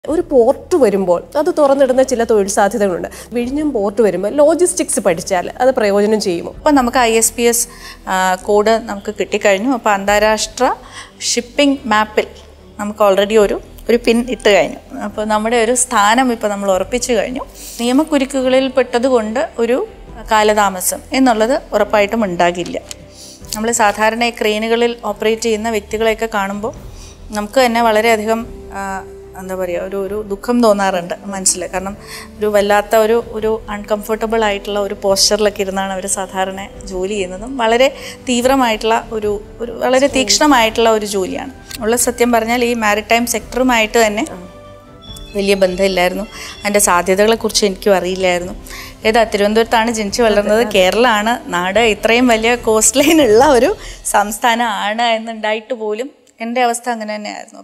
ഒരു പോർട്ട് വരുമ്പോൾ അത് തുറന്നിടുന്ന ചില തൊഴിൽ സാധ്യതകളുണ്ട് വിഴിഞ്ഞം പോർട്ട് വരുമ്പോൾ ലോജിസ്റ്റിക്സ് പഠിച്ചാൽ അത് പ്രയോജനം ചെയ്യുമോ അപ്പോൾ നമുക്ക് I S P S code നമുക്ക് കിട്ടിക്കഴിഞ്ഞു അപ്പോൾ അന്താരാഷ്ട്ര ഷിപ്പിംഗ് മാപ്പിൽ നമുക്ക് ഓൾറെഡി ഒരു ഒരു പിൻ ഇട്ട് കഴിഞ്ഞു അപ്പോൾ നമ്മുടെ ഒരു സ്ഥാനം ഇപ്പോൾ നമ്മൾ ഉറപ്പിച്ചു കഴിഞ്ഞു നിയമക്കുരുക്കുകളിൽ പെട്ടതുകൊണ്ട് ഒരു കാലതാമസം എന്നുള്ളത് ഉറപ്പായിട്ടും ഉണ്ടാകില്ല നമ്മൾ സാധാരണ ഈ ക്രെയിനുകളിൽ ഓപ്പറേറ്റ് ചെയ്യുന്ന വ്യക്തികളെയൊക്കെ കാണുമ്പോൾ നമുക്ക് തന്നെ വളരെയധികം ആ, എന്താ പറയുക ഒരു ഒരു ദുഃഖം തോന്നാറുണ്ട് മനസ്സിൽ കാരണം ഒരു വല്ലാത്ത ഒരു ഒരു അൺകംഫർട്ടബിൾ ആയിട്ടുള്ള ഒരു പോസ്ചറിലൊക്കെ ഇരുന്നാണ് അവർ സാധാരണ ജോലി ചെയ്യുന്നതും വളരെ തീവ്രമായിട്ടുള്ള ഒരു ഒരു വളരെ തീക്ഷ്ണമായിട്ടുള്ള ഒരു ജോലിയാണ് ഉള്ള സത്യം പറഞ്ഞാൽ ഈ മാരിടൈം സെക്ടറുമായിട്ട് തന്നെ വലിയ ബന്ധമില്ലായിരുന്നു അതിൻ്റെ സാധ്യതകളെക്കുറിച്ച് എനിക്കും അറിയില്ലായിരുന്നു ഏതാ തിരുവനന്തപുരത്താണ് ജനിച്ചു വളർന്നത് കേരളമാണ് നാട് ഇത്രയും വലിയ കോസ്റ്റ് ലൈൻ ഉള്ള ഒരു സംസ്ഥാനമാണ് എന്നുണ്ടായിട്ട് പോലും എൻ്റെ അവസ്ഥ അങ്ങനെ തന്നെയായിരുന്നു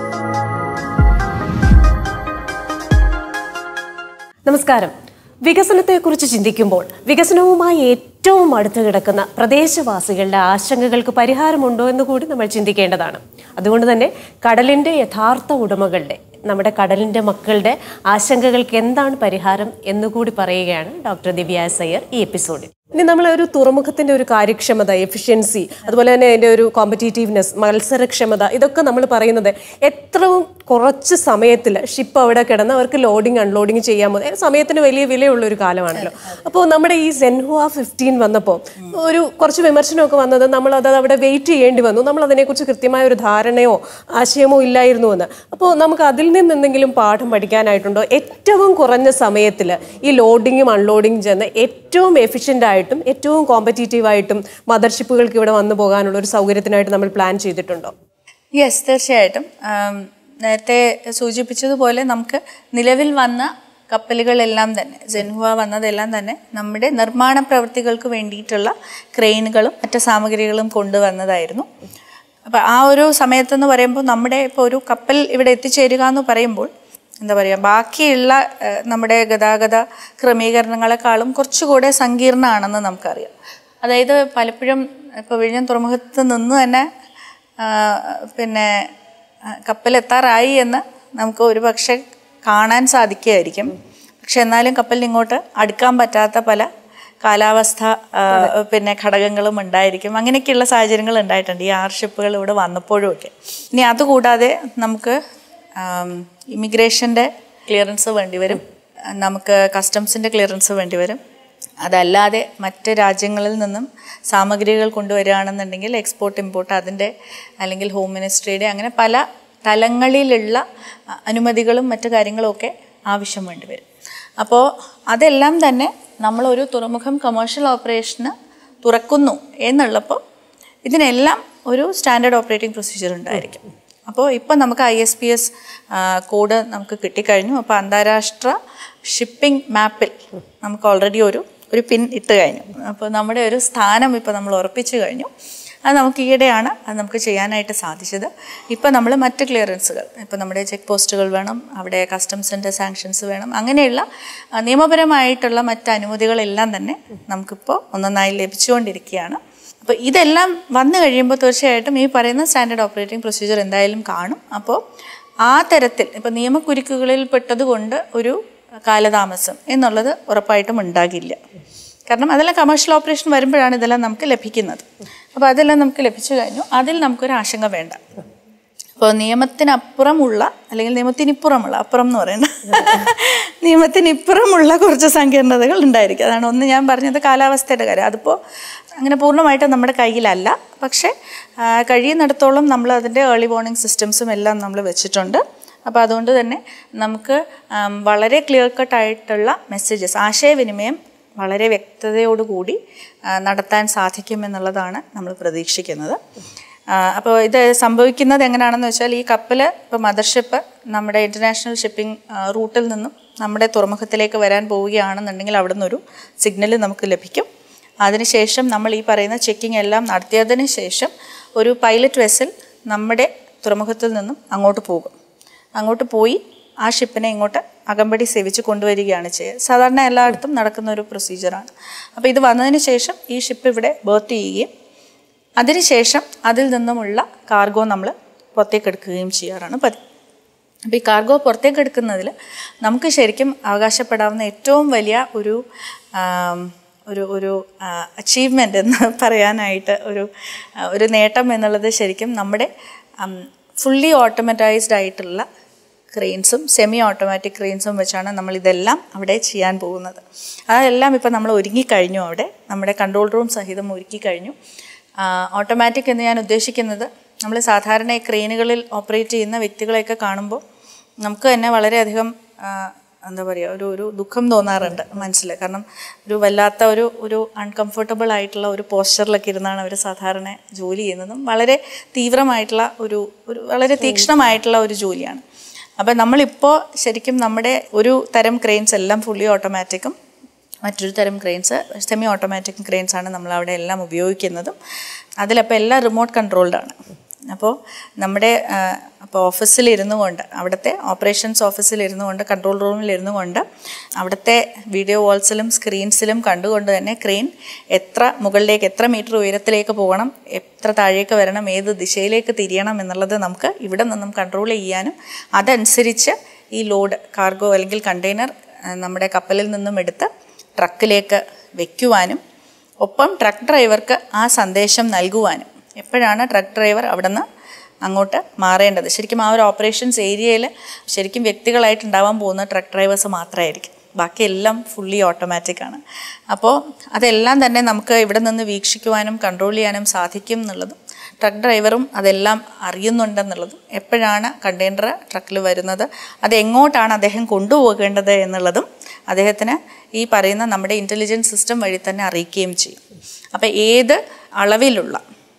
നമസ്കാരം വികസനത്തെക്കുറിച്ച് ചിന്തിക്കുമ്പോൾ വികസനവുമായി ഏറ്റവും അടുത്ത് കിടക്കുന്ന പ്രദേശവാസികളുടെ ആശങ്കകൾക്ക് പരിഹാരമുണ്ടോ എന്ന് കൂടി നമ്മൾ ചിന്തിക്കേണ്ടതാണ് അതുകൊണ്ട് തന്നെ കടലിന്റെ യഥാർത്ഥ ഉടമകളുടെ നമ്മുടെ കടലിന്റെ മക്കളുടെ ആശങ്കകൾക്ക് എന്താണ് പരിഹാരം എന്നുകൂടി പറയുകയാണ് ഡോക്ടർ ദിവ്യ എസ് അയ്യർ ഈ എപ്പിസോഡിൽ ഇനി നമ്മൾ ഒരു തുറമുഖത്തിന്റെ ഒരു കാര്യക്ഷമത എഫിഷ്യൻസി അതുപോലെ തന്നെ അതിന്റെ ഒരു കോമ്പറ്റീറ്റീവ്നെസ് മത്സരക്ഷമത ഇതൊക്കെ നമ്മൾ പറയുന്നത് എത്രയും കുറച്ച് സമയത്തിൽ ഷിപ്പ് അവിടെ കിടന്ന് അവർക്ക് ലോഡിങ് അൺലോഡിങ് ചെയ്യാൻ പോകുന്നത് സമയത്തിന് വലിയ വിലയുള്ള ഒരു കാലമാണല്ലോ അപ്പോൾ നമ്മുടെ ഈ സെൻഹുവ ഫിഫ്റ്റീൻ വന്നപ്പോൾ ഒരു കുറച്ച് വിമർശനമൊക്കെ വന്നത് നമ്മൾ അത് അവിടെ വെയിറ്റ് ചെയ്യേണ്ടി വന്നു നമ്മൾ അതിനെക്കുറിച്ച് കൃത്യമായ ഒരു ധാരണയോ ആശയമോ ഇല്ലായിരുന്നു എന്ന് അപ്പോൾ നമുക്ക് അതിൽ നിന്ന് എന്തെങ്കിലും പാഠം പഠിക്കാനായിട്ടുണ്ടോ ഏറ്റവും കുറഞ്ഞ സമയത്തിൽ ഈ ലോഡിങ്ങും അൺലോഡിങ്ങും ചെന്ന് ഏറ്റവും എഫിഷ്യൻ്റ് ആയിട്ടും ഏറ്റവും കോമ്പറ്റീറ്റീവ് ആയിട്ടും മദർഷിപ്പുകൾക്ക് ഇവിടെ വന്നു പോകാനുള്ള ഒരു സൗകര്യത്തിനായിട്ട് നമ്മൾ പ്ലാൻ ചെയ്തിട്ടുണ്ടോ യെസ് തീർച്ചയായിട്ടും ആം, നേരത്തെ സൂചിപ്പിച്ചതുപോലെ നമുക്ക് നിലവിൽ വന്ന കപ്പലുകളെല്ലാം തന്നെ ജെൻഹുവ വന്നതെല്ലാം തന്നെ നമ്മുടെ നിർമ്മാണ പ്രവൃത്തികൾക്ക് വേണ്ടിയിട്ടുള്ള ക്രെയിനുകളും മറ്റ് സാമഗ്രികളും കൊണ്ടുവന്നതായിരുന്നു അപ്പോൾ ആ ഒരു സമയത്തെന്ന് പറയുമ്പോൾ നമ്മുടെ ഇപ്പോൾ ഒരു കപ്പൽ ഇവിടെ എത്തിച്ചേരുക എന്ന് പറയുമ്പോൾ എന്താ പറയുക ബാക്കിയുള്ള ഏഹ്, നമ്മുടെ ഗതാഗത ക്രമീകരണങ്ങളെക്കാളും കുറച്ചുകൂടെ സങ്കീർണമാണെന്ന് നമുക്കറിയാം അതായത് പലപ്പോഴും ഇപ്പോൾ വിഴിഞ്ഞം തുറമുഖത്ത് നിന്ന് തന്നെ ആ, പിന്നെ ആ, കപ്പൽ എത്താറായി എന്ന് നമുക്ക് ഒരു പക്ഷേ കാണാൻ സാധിക്കുമായിരിക്കും പക്ഷെ എന്നാലും കപ്പലിന് ഇങ്ങോട്ട് അടുക്കാൻ പറ്റാത്ത പല കാലാവസ്ഥ ആ, പിന്നെ ഘടകങ്ങളും ഉണ്ടായിരിക്കും അങ്ങനെയൊക്കെയുള്ള സാഹചര്യങ്ങൾ ഉണ്ടായിട്ടുണ്ട് ഈ ആർ ഷിപ്പുകൾ ഇവിടെ വന്നപ്പോഴും ഒക്കെ ഇനി അതുകൂടാതെ നമുക്ക് ഇമിഗ്രേഷൻ്റെ ക്ലിയറൻസ് വേണ്ടി വരും നമുക്ക് കസ്റ്റംസിൻ്റെ ക്ലിയറൻസ് വേണ്ടി വരും അതല്ലാതെ മറ്റ് രാജ്യങ്ങളിൽ നിന്നും സാമഗ്രികൾ കൊണ്ടുവരികയാണെന്നുണ്ടെങ്കിൽ എക്സ്പോർട്ട് ഇമ്പോർട്ട് അതിൻ്റെ അല്ലെങ്കിൽ ഹോം മിനിസ്ട്രിയുടെ അങ്ങനെ പല തലങ്ങളിലുള്ള അ, അനുമതികളും മറ്റു കാര്യങ്ങളും ഒക്കെ ആവശ്യം വേണ്ടി വരും അപ്പോൾ അതെല്ലാം തന്നെ നമ്മളൊരു തുറമുഖം കമേഴ്ഷ്യൽ ഓപ്പറേഷന് തുറക്കുന്നു എന്നുള്ളപ്പോൾ ഇതിനെല്ലാം ഒരു സ്റ്റാൻഡേർഡ് ഓപ്പറേറ്റിംഗ് പ്രൊസീജിയർ ഉണ്ടായിരിക്കും അപ്പോൾ ഇപ്പോൾ നമുക്ക് I S P S code നമുക്ക് കിട്ടിക്കഴിഞ്ഞു അപ്പോൾ അന്താരാഷ്ട്ര ഷിപ്പിംഗ് മാപ്പിൽ നമുക്ക് ഓൾറെഡി ഒരു ഒരു പിൻ ഇട്ട് കഴിഞ്ഞു അപ്പോൾ നമ്മുടെ ഒരു സ്ഥാനം ഇപ്പോൾ നമ്മൾ ഉറപ്പിച്ചു കഴിഞ്ഞു അത് നമുക്ക് ഈയിടെയാണ് അത് നമുക്ക് ചെയ്യാനായിട്ട് സാധിച്ചത് ഇപ്പോൾ നമ്മൾ മറ്റ് ക്ലിയറൻസുകൾ ഇപ്പോൾ നമ്മുടെ ചെക്ക് പോസ്റ്റുകൾ വേണം അവിടെ കസ്റ്റംസിൻ്റെ സാങ്ഷൻസ് വേണം അങ്ങനെയുള്ള ആ, നിയമപരമായിട്ടുള്ള മറ്റ് അനുമതികളെല്ലാം തന്നെ നമുക്കിപ്പോൾ ഒന്നൊന്നായി ലഭിച്ചുകൊണ്ടിരിക്കുകയാണ് അപ്പോൾ ഇതെല്ലാം വന്നു കഴിയുമ്പോൾ തീർച്ചയായിട്ടും ഈ പറയുന്ന സ്റ്റാൻഡേർഡ് ഓപ്പറേറ്റിംഗ് പ്രൊസീജിയർ എന്തായാലും കാണും അപ്പോൾ ആ തരത്തിൽ ഇപ്പോൾ നിയമക്കുരുക്കുകളിൽ പെട്ടതുകൊണ്ട് ഒരു കാലതാമസം എന്നുള്ളത് ഉറപ്പായിട്ടും ഉണ്ടാകില്ല കാരണം അതെല്ലാം കമേഴ്ഷ്യൽ ഓപ്പറേഷൻ വരുമ്പോഴാണ് ഇതെല്ലാം നമുക്ക് ലഭിക്കുന്നത് അപ്പോൾ അതെല്ലാം നമുക്ക് ലഭിച്ചു കഴിഞ്ഞു അതിൽ നമുക്കൊരു ആശങ്ക വേണ്ട അപ്പോൾ നിയമത്തിനപ്പുറമുള്ള അല്ലെങ്കിൽ നിയമത്തിനിപ്പുറമുള്ള അപ്പുറം എന്ന് പറയണ്ട നിയമത്തിനിപ്പുറമുള്ള കുറച്ച് സങ്കീർണതകൾ ഉണ്ടായിരിക്കും അതാണ് ഒന്ന് ഞാൻ പറഞ്ഞത് കാലാവസ്ഥയുടെ കാര്യം അതിപ്പോൾ അങ്ങനെ പൂർണ്ണമായിട്ട് നമ്മുടെ കയ്യിലല്ല പക്ഷേ ആ, കഴിയുന്നിടത്തോളം നമ്മൾ അതിൻ്റെ ഏർലി വാർണിംഗ് സിസ്റ്റംസും എല്ലാം നമ്മൾ വെച്ചിട്ടുണ്ട് അപ്പോൾ അതുകൊണ്ട് തന്നെ നമുക്ക് ആം, വളരെ ക്ലിയർ കട്ടായിട്ടുള്ള മെസ്സേജസ് ആശയവിനിമയം വളരെ വ്യക്തതയോടുകൂടി ആ, നടത്താൻ സാധിക്കുമെന്നുള്ളതാണ് നമ്മൾ പ്രതീക്ഷിക്കുന്നത് അപ്പോൾ ഇത് സംഭവിക്കുന്നത് എങ്ങനെയാണെന്ന് വെച്ചാൽ ഈ കപ്പൽ ഇപ്പോൾ മദർഷിപ്പ് നമ്മുടെ ഇൻ്റർനാഷണൽ ഷിപ്പിംഗ് റൂട്ടിൽ നിന്നും നമ്മുടെ തുറമുഖത്തിലേക്ക് വരാൻ പോവുകയാണെന്നുണ്ടെങ്കിൽ അവിടെ നിന്നൊരു സിഗ്നൽ നമുക്ക് ലഭിക്കും അതിനുശേഷം നമ്മൾ ഈ പറയുന്ന ചെക്കിംഗ് എല്ലാം നടത്തിയതിന് ശേഷം ഒരു പൈലറ്റ് വെസൽ നമ്മുടെ തുറമുഖത്തിൽ നിന്നും അങ്ങോട്ട് പോകും അങ്ങോട്ട് പോയി ആ ഷിപ്പിനെ ഇങ്ങോട്ട് അകമ്പടി സേവിച്ച് കൊണ്ടുവരികയാണ് ചെയ്യുക സാധാരണ എല്ലായിടത്തും നടക്കുന്ന ഒരു പ്രൊസീജിയറാണ് അപ്പോൾ ഇത് വന്നതിന് ശേഷം ഈ ഷിപ്പ് ഇവിടെ ബേർത്ത് ചെയ്യുകയും അതിനുശേഷം അതിൽ നിന്നുമുള്ള കാർഗോ നമ്മൾ പുറത്തേക്ക് എടുക്കുകയും ചെയ്യാറാണ് പതിവ് അപ്പോൾ ഈ കാർഗോ പുറത്തേക്ക് എടുക്കുന്നതിൽ നമുക്ക് ശരിക്കും അവകാശപ്പെടാവുന്ന ഏറ്റവും വലിയ ഒരു ആം, ഒരു ഒരു അച്ചീവ്മെൻ്റ് എന്ന് പറയാനായിട്ട് ഒരു ആ, ഒരു നേട്ടം എന്നുള്ളത് ശരിക്കും നമ്മുടെ ഫുള്ളി ഓട്ടോമറ്റൈസ്ഡ് ആയിട്ടുള്ള ക്രെയിൻസും സെമി ഓട്ടോമാറ്റിക് ക്രെയിൻസും വെച്ചാണ് നമ്മൾ ഇതെല്ലാം അവിടെ ചെയ്യാൻ പോകുന്നത് അതെല്ലാം ഇപ്പം നമ്മൾ ഒരുങ്ങിക്കഴിഞ്ഞു അവിടെ നമ്മുടെ കൺട്രോൾ റൂം സഹിതം ഒരുക്കി കഴിഞ്ഞു ഓട്ടോമാറ്റിക് എന്ന് ഞാൻ ഉദ്ദേശിക്കുന്നത് നമ്മൾ സാധാരണ ഈ ക്രെയിനുകളിൽ ഓപ്പറേറ്റ് ചെയ്യുന്ന വ്യക്തികളെയൊക്കെ കാണുമ്പോൾ നമുക്ക് തന്നെ വളരെയധികം ആ, എന്താ പറയുക ഒരു ഒരു ദുഃഖം തോന്നാറുണ്ട് മനസ്സിൽ കാരണം ഒരു വല്ലാത്ത ഒരു ഒരു അൺകംഫർട്ടബിൾ ആയിട്ടുള്ള ഒരു പോസ്ചറിലൊക്കെ ഇരുന്നാണ് അവർ സാധാരണ ജോലി ചെയ്യുന്നതും വളരെ തീവ്രമായിട്ടുള്ള ഒരു ഒരു വളരെ തീക്ഷ്ണമായിട്ടുള്ള ഒരു ജോലിയാണ് അപ്പം നമ്മളിപ്പോൾ ശരിക്കും നമ്മുടെ ഒരു തരം ക്രെയിൻസ് എല്ലാം ഫുള്ളി ഓട്ടോമാറ്റിക്കും മറ്റൊരു തരം ക്രെയിൻസ് സെമി ഓട്ടോമാറ്റിക് ക്രെയിൻസ് ആണ് നമ്മൾ അവിടെ എല്ലാം ഉപയോഗിക്കുന്നതും അതിലപ്പോൾ എല്ലാം റിമോട്ട് കൺട്രോൾഡാണ് അപ്പോൾ നമ്മുടെ അപ്പോൾ ഓഫീസിൽ ഇരുന്നു കൊണ്ട് അവിടുത്തെ ഓപ്പറേഷൻസ് ഓഫീസിൽ ഇരുന്നു കൊണ്ട് കൺട്രോൾ റൂമിൽ ഇരുന്നു കൊണ്ട് അവിടുത്തെ വീഡിയോ വാൾസിലും സ്ക്രീൻസിലും കണ്ടുകൊണ്ട് തന്നെ ക്രെയിൻ എത്ര മുകളിലേക്ക് എത്ര മീറ്റർ ഉയരത്തിലേക്ക് പോകണം എത്ര താഴേക്ക് വരണം ഏത് ദിശയിലേക്ക് തിരിയണം എന്നുള്ളത് നമുക്ക് ഇവിടെ നിന്നും കൺട്രോൾ ചെയ്യാനും അതനുസരിച്ച് ഈ ലോഡ് കാർഗോ അല്ലെങ്കിൽ കണ്ടെയ്നർ നമ്മുടെ കപ്പലിൽ നിന്നും എടുത്ത് ട്രക്കിലേക്ക് വയ്ക്കുവാനും ഒപ്പം ട്രക്ക് ഡ്രൈവർക്ക് ആ സന്ദേശം നൽകുവാനും എപ്പോഴാണ് ട്രക്ക് ഡ്രൈവർ അവിടെ നിന്ന് അങ്ങോട്ട് മാറേണ്ടത് ശരിക്കും ആ ഒരു ഓപ്പറേഷൻസ് ഏരിയയിൽ ശരിക്കും വ്യക്തികളായിട്ട് ഉണ്ടാവാൻ പോകുന്ന ട്രക്ക് ഡ്രൈവേഴ്സ് മാത്രമായിരിക്കും ബാക്കി എല്ലാം ഫുള്ളി ഓട്ടോമാറ്റിക് ആണ് അപ്പോൾ അതെല്ലാം തന്നെ നമുക്ക് ഇവിടെ നിന്ന് വീക്ഷിക്കുവാനും കൺട്രോൾ ചെയ്യാനും സാധിക്കും എന്നുള്ളതും ട്രക്ക് ഡ്രൈവറും അതെല്ലാം അറിയുന്നുണ്ടെന്നുള്ളതും എപ്പോഴാണ് കണ്ടെയ്നർ ട്രക്കിൽ വരുന്നത് അത് എങ്ങോട്ടാണ് അദ്ദേഹം കൊണ്ടുപോകേണ്ടത് എന്നുള്ളതും അദ്ദേഹത്തിന് ഈ പറയുന്ന നമ്മുടെ ഇൻ്റലിജൻസ് സിസ്റ്റം വഴി തന്നെ അറിയിക്കുകയും ചെയ്യും അപ്പോൾ ഏത് അളവിലുള്ള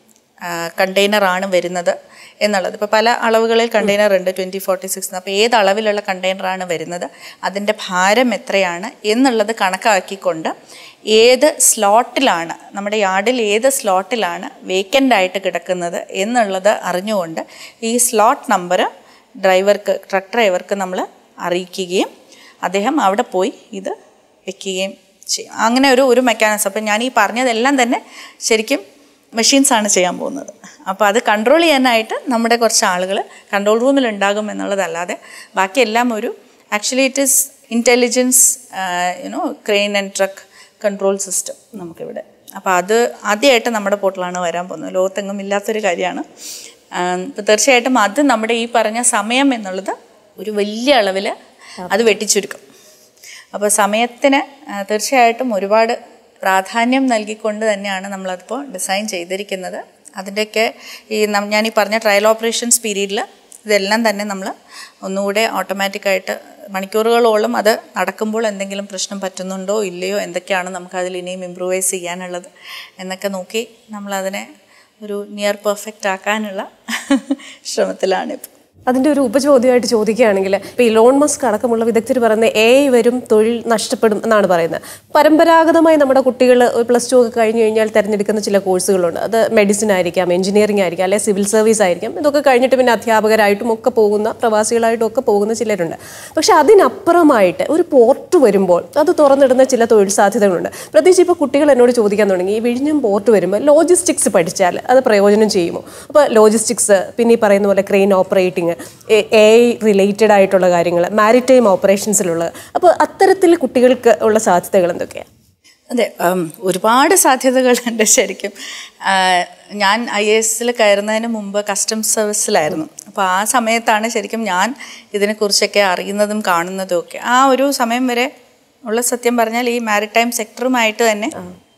കണ്ടെയ്നറാണ് വരുന്നത് എന്നുള്ളത് ഇപ്പോൾ പല അളവുകളിൽ കണ്ടെയ്നർ ഉണ്ട് ട്വൻറ്റി ഫോർട്ടി സിക്സ് അപ്പോൾ ഏത് അളവിലുള്ള കണ്ടെയ്നറാണ് വരുന്നത് അതിൻ്റെ ഭാരം എത്രയാണ് എന്നുള്ളത് കണക്കാക്കിക്കൊണ്ട് ഏത് സ്ലോട്ടിലാണ് നമ്മുടെ യാർഡിൽ ഏത് സ്ലോട്ടിലാണ് വേക്കൻ്റ് ആയിട്ട് കിടക്കുന്നത് എന്നുള്ളത് അറിഞ്ഞുകൊണ്ട് ഈ സ്ലോട്ട് നമ്പർ ഡ്രൈവർക്ക് ട്രക്ക് ഡ്രൈവർക്ക് നമ്മൾ അറിയിക്കുകയും അദ്ദേഹം അവിടെ പോയി ഇത് വെക്കുകയും ചെയ്യും അങ്ങനെ ഒരു ഒരു മെക്കാനിസം അപ്പം ഞാൻ ഈ പറഞ്ഞതെല്ലാം തന്നെ ശരിക്കും മെഷീൻസാണ് ചെയ്യാൻ പോകുന്നത് അപ്പോൾ അത് കൺട്രോൾ ചെയ്യാനായിട്ട് നമ്മുടെ കുറച്ച് ആളുകൾ കൺട്രോൾ റൂമിൽ ഉണ്ടാകും എന്നുള്ളതല്ലാതെ ബാക്കിയെല്ലാം ഒരു actually it is intelligence you know crane and truck control system നമുക്കിവിടെ അപ്പോൾ അത് ആദ്യമായിട്ട് നമ്മുടെ പോർട്ടലാണ് വരാൻ പോകുന്നത് ലോകത്തെങ്ങും ഇല്ലാത്തൊരു കാര്യമാണ് അപ്പോൾ തീർച്ചയായിട്ടും അത് നമ്മുടെ ഈ പറഞ്ഞ സമയം എന്നുള്ളത് ഒരു വലിയ അളവിൽ അത് വെട്ടിച്ചുരുക്കും അപ്പോൾ സമയത്തിന് ആ, തീർച്ചയായിട്ടും ഒരുപാട് പ്രാധാന്യം നൽകിക്കൊണ്ട് തന്നെയാണ് നമ്മളതിപ്പോൾ ഡിസൈൻ ചെയ്തിരിക്കുന്നത് അതിൻ്റെയൊക്കെ ഈ നം- ഞാൻ ഈ പറഞ്ഞ ട്രയൽ ഓപ്പറേഷൻസ് പീരീഡിൽ ഇതെല്ലാം തന്നെ നമ്മൾ ഒന്നുകൂടെ ഓട്ടോമാറ്റിക്കായിട്ട് മണിക്കൂറുകളോളം അത് നടക്കുമ്പോൾ എന്തെങ്കിലും പ്രശ്നം പറ്റുന്നുണ്ടോ ഇല്ലയോ എന്തൊക്കെയാണ് നമുക്കതിൽ ഇനിയും ഇമ്പ്രൂവൈസ് ചെയ്യാനുള്ളത് എന്നൊക്കെ നോക്കി നമ്മളതിനെ ഒരു നിയർ പെർഫെക്റ്റ് ആക്കാനുള്ള ശ്രമത്തിലാണിപ്പോൾ അതിന്റെ ഒരു ഉപചോദ്യമായിട്ട് ചോദിക്കുകയാണെങ്കിൽ ഇപ്പൊ ഈ ലോൺ മസ്ക് അടക്കമുള്ള വിദഗ്ധർ പറയുന്ന എ വരും തൊഴിൽ നഷ്ടപ്പെടും എന്നാണ് പറയുന്നത് പരമ്പരാഗതമായി നമ്മുടെ കുട്ടികൾ ഒരു പ്ലസ് ടു ഒക്കെ കഴിഞ്ഞു കഴിഞ്ഞാൽ തിരഞ്ഞെടുക്കുന്ന ചില കോഴ്സുകളുണ്ട് അത് മെഡിസിൻ ആയിരിക്കാം എഞ്ചിനീയറിംഗ് ആയിരിക്കാം അല്ലെങ്കിൽ സിവിൽ സർവീസ് ആയിരിക്കാം ഇതൊക്കെ കഴിഞ്ഞിട്ട് പിന്നെ അധ്യാപകരായിട്ടും ഒക്കെ പോകുന്ന പ്രവാസികളായിട്ടും ഒക്കെ പോകുന്ന ചിലരുണ്ട് പക്ഷെ അതിനപ്പുറമായിട്ട് ഒരു പോർട്ട് വരുമ്പോൾ അത് തുറന്നിടുന്ന ചില തൊഴിൽ സാധ്യതകളുണ്ട് പ്രത്യേകിച്ച് ഇപ്പോൾ കുട്ടികൾ എന്നോട് ചോദിക്കാൻ തുടങ്ങി ഈ വിഴിഞ്ഞം പോർട്ട് വരുമ്പോൾ ലോജിസ്റ്റിക്സ് പഠിച്ചാൽ അത് പ്രയോജനം ചെയ്യുമോ അപ്പോൾ ലോജിസ്റ്റിക്സ് പിന്നെ ഈ പറയുന്ന പോലെ crane operating A I related ആയിട്ടുള്ള കാര്യങ്ങൾ മാരിടൈം ഓപ്പറേഷൻസിലുള്ളത് അപ്പോൾ അത്തരത്തിൽ കുട്ടികൾക്ക് ഉള്ള സാധ്യതകൾ എന്തൊക്കെയാണ് അതെ ഉം, ഒരുപാട് സാധ്യതകളുണ്ട് ശരിക്കും ആ, ഞാൻ ഐ എസിൽ കയറുന്നതിന് മുമ്പ് കസ്റ്റംസ് സർവീസിലായിരുന്നു അപ്പോൾ ആ സമയത്താണ് ശരിക്കും ഞാൻ ഇതിനെക്കുറിച്ചൊക്കെ അറിയുന്നതും കാണുന്നതും ഒക്കെ ആ ഒരു സമയം വരെ ഉള്ള സത്യം പറഞ്ഞാൽ ഈ മാരിടൈം സെക്ടറുമായിട്ട് തന്നെ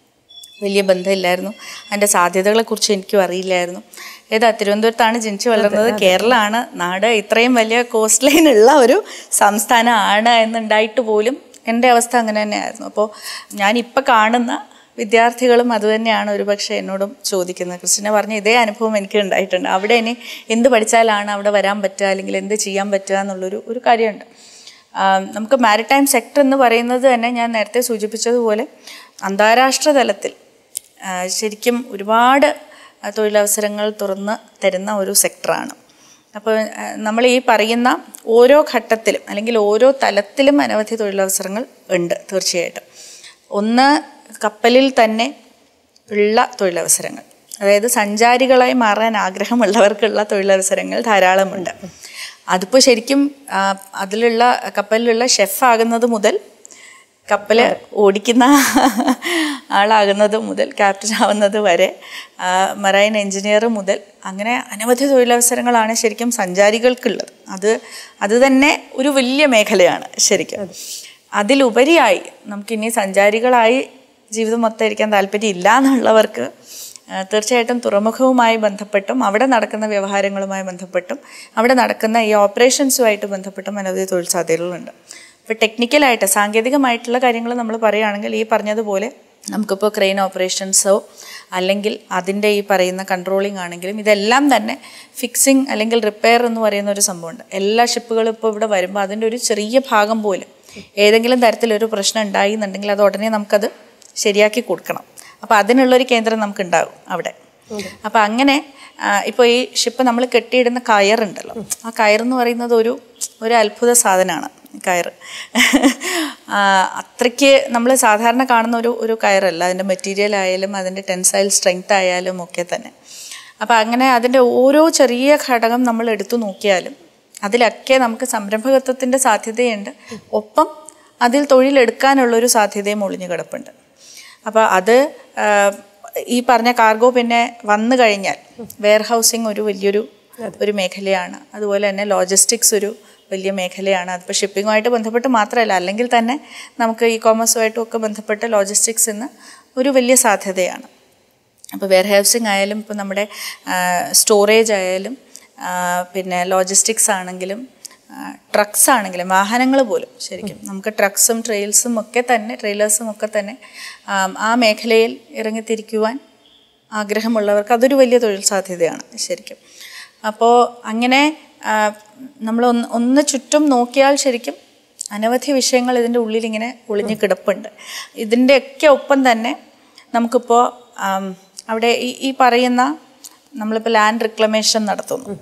വലിയ ബന്ധമില്ലായിരുന്നു അതിൻ്റെ സാധ്യതകളെക്കുറിച്ച് എനിക്കും അറിയില്ലായിരുന്നു ഏതാ തിരുവനന്തപുരത്താണ് ജനിച്ചു വളർന്നത് കേരളമാണ് നാട് ഇത്രയും വലിയ കോസ്റ്റ് ലൈൻ ഉള്ള ഒരു സംസ്ഥാനമാണ് എന്നുണ്ടായിട്ട് പോലും എൻ്റെ അവസ്ഥ അങ്ങനെ തന്നെയായിരുന്നു അപ്പോൾ ഞാനിപ്പോൾ കാണുന്ന വിദ്യാർത്ഥികളും അതുതന്നെയാണ് ഒരുപക്ഷെ എന്നോടും ചോദിക്കുന്നത് ക്രിസ്റ്റിനെ പറഞ്ഞ ഇതേ അനുഭവം എനിക്ക് ഉണ്ടായിട്ടുണ്ട് അവിടെ ഇനി എന്ത് പഠിച്ചാലാണ് അവിടെ വരാൻ പറ്റുക അല്ലെങ്കിൽ എന്ത് ചെയ്യാൻ പറ്റുക എന്നുള്ളൊരു ഒരു കാര്യമുണ്ട് ആ, നമുക്ക് മാരിടൈം സെക്ടർ എന്ന് പറയുന്നത് തന്നെ ഞാൻ നേരത്തെ സൂചിപ്പിച്ചതുപോലെ അന്താരാഷ്ട്ര തലത്തിൽ ആ, ശരിക്കും ഒരുപാട് ആ, തൊഴിലവസരങ്ങൾ തുറന്ന് തരുന്ന ഒരു സെക്ടറാണ് അപ്പോൾ ആ, നമ്മൾ ഈ പറയുന്ന ഓരോ ഘട്ടത്തിലും അല്ലെങ്കിൽ ഓരോ തലത്തിലും അനവധി തൊഴിലവസരങ്ങൾ ഉണ്ട് തീർച്ചയായിട്ടും ഒന്ന് കപ്പലിൽ തന്നെ ഉള്ള തൊഴിലവസരങ്ങൾ അതായത് സഞ്ചാരികളായി മാറാൻ ആഗ്രഹമുള്ളവർക്കുള്ള തൊഴിലവസരങ്ങൾ ധാരാളമുണ്ട് അതിപ്പോൾ ശരിക്കും ആ, അതിലുള്ള കപ്പലിലുള്ള ഷെഫ് ആകുന്നത് മുതൽ കപ്പൽ ഓടിക്കുന്ന ആളാകുന്നത് മുതൽ ക്യാപ്റ്റൻ ആവുന്നത് വരെ മറൈൻ എഞ്ചിനീയർ മുതൽ അങ്ങനെ അനവധി തൊഴിലവസരങ്ങളാണ് ശരിക്കും സഞ്ചാരികൾക്കുള്ളത് അത് അത് തന്നെ ഒരു വലിയ മേഖലയാണ് ശരിക്കും അതിലുപരിയായി നമുക്കിനി സഞ്ചാരികളായി ജീവിതം മൊത്തം ഇരിക്കാൻ താല്പര്യം ഇല്ല എന്നുള്ളവർക്ക് ആ, തീർച്ചയായിട്ടും തുറമുഖവുമായി ബന്ധപ്പെട്ടും അവിടെ നടക്കുന്ന വ്യവഹാരങ്ങളുമായി ബന്ധപ്പെട്ടും അവിടെ നടക്കുന്ന ഈ ഓപ്പറേഷൻസുമായിട്ട് ബന്ധപ്പെട്ടും അനവധി തൊഴിൽ സാധ്യതകളുണ്ട് ഇപ്പോൾ ടെക്നിക്കലായിട്ട് സാങ്കേതികമായിട്ടുള്ള കാര്യങ്ങൾ നമ്മൾ പറയുകയാണെങ്കിൽ ഈ പറഞ്ഞതുപോലെ നമുക്കിപ്പോൾ ക്രെയിൻ ഓപ്പറേഷൻസോ അല്ലെങ്കിൽ അതിൻ്റെ ഈ പറയുന്ന കൺട്രോളിംഗ് ആണെങ്കിലും ഇതെല്ലാം തന്നെ ഫിക്സിങ് അല്ലെങ്കിൽ റിപ്പയർ എന്ന് പറയുന്ന ഒരു സംഭവമുണ്ട് എല്ലാ ഷിപ്പുകളും ഇപ്പോൾ ഇവിടെ വരുമ്പോൾ അതിൻ്റെ ഒരു ചെറിയ ഭാഗം പോലും ഏതെങ്കിലും തരത്തിലൊരു പ്രശ്നം ഉണ്ടായി എന്നുണ്ടെങ്കിൽ അത് ഉടനെ നമുക്കത് ശരിയാക്കി കൊടുക്കണം അപ്പോൾ അതിനുള്ളൊരു കേന്ദ്രം നമുക്ക് ഉണ്ടാകും അവിടെ അപ്പോൾ അങ്ങനെ ഇപ്പോൾ ഈ ഷിപ്പ് നമ്മൾ കെട്ടിയിടുന്ന കയറുണ്ടല്ലോ ആ കയറെന്ന് പറയുന്നത് ഒരു ഒരു അത്ഭുത സാധനമാണ് കയർ ആ, അത്രയ്ക്ക് നമ്മൾ സാധാരണ കാണുന്ന ഒരു ഒരു കയറല്ല അതിൻ്റെ മെറ്റീരിയൽ ആയാലും അതിൻ്റെ ടെൻസൈൽ സ്ട്രെങ്ത് ആയാലും ഒക്കെ തന്നെ അപ്പോൾ അങ്ങനെ അതിൻ്റെ ഓരോ ചെറിയ ഘടകം നമ്മൾ എടുത്തു നോക്കിയാലും അതിലൊക്കെ നമുക്ക് സംരംഭകത്വത്തിൻ്റെ സാധ്യതയുണ്ട് ഒപ്പം അതിൽ തൊഴിലെടുക്കാനുള്ളൊരു സാധ്യതയും ഒളിഞ്ഞു കിടപ്പുണ്ട് അപ്പോൾ അത് ആ, ഈ പറഞ്ഞ കാർഗോ പിന്നെ വന്നു കഴിഞ്ഞാൽ വെയർ ഹൗസിംഗ് ഒരു വലിയൊരു ഒരു മേഖലയാണ് അതുപോലെ തന്നെ ലോജിസ്റ്റിക്സ് ഒരു വലിയ മേഖലയാണ് അതിപ്പോൾ ഷിപ്പിങ്ങുമായിട്ട് ബന്ധപ്പെട്ട് മാത്രമല്ല അല്ലെങ്കിൽ തന്നെ നമുക്ക് ഇ കോമേഴ്സുമായിട്ടും ഒക്കെ ബന്ധപ്പെട്ട് ലോജിസ്റ്റിക്സ് ഇന്ന് ഒരു വലിയ സാധ്യതയാണ് അപ്പോൾ വെയർ ഹൗസിംഗ് ആയാലും ഇപ്പോൾ നമ്മുടെ സ്റ്റോറേജ് ആയാലും ആ, പിന്നെ ലോജിസ്റ്റിക്സ് ആണെങ്കിലും ട്രക്സ് ആണെങ്കിലും വാഹനങ്ങൾ പോലും ശരിക്കും നമുക്ക് ട്രക്സും ട്രെയിൽസും ഒക്കെ തന്നെ ട്രെയിലേഴ്സും ഒക്കെ തന്നെ ആ, ആ മേഖലയിൽ ഇറങ്ങിത്തിരിക്കുവാൻ ആഗ്രഹമുള്ളവർക്ക് അതൊരു വലിയ തൊഴിൽ സാധ്യതയാണ് ശരിക്കും അപ്പോൾ അങ്ങനെ നമ്മൾ ഒന്ന് ഒന്ന് ചുറ്റും നോക്കിയാൽ ശരിക്കും അനവധി വിഷയങ്ങൾ ഇതിൻ്റെ ഉള്ളിൽ ഇങ്ങനെ ഒളിഞ്ഞു കിടപ്പുണ്ട് ഇതിൻ്റെയൊക്കെ ഒപ്പം തന്നെ നമുക്കിപ്പോൾ ആം, അവിടെ ഈ ഈ പറയുന്ന നമ്മളിപ്പോൾ ലാൻഡ് റിക്ലമേഷൻ നടത്തുന്നു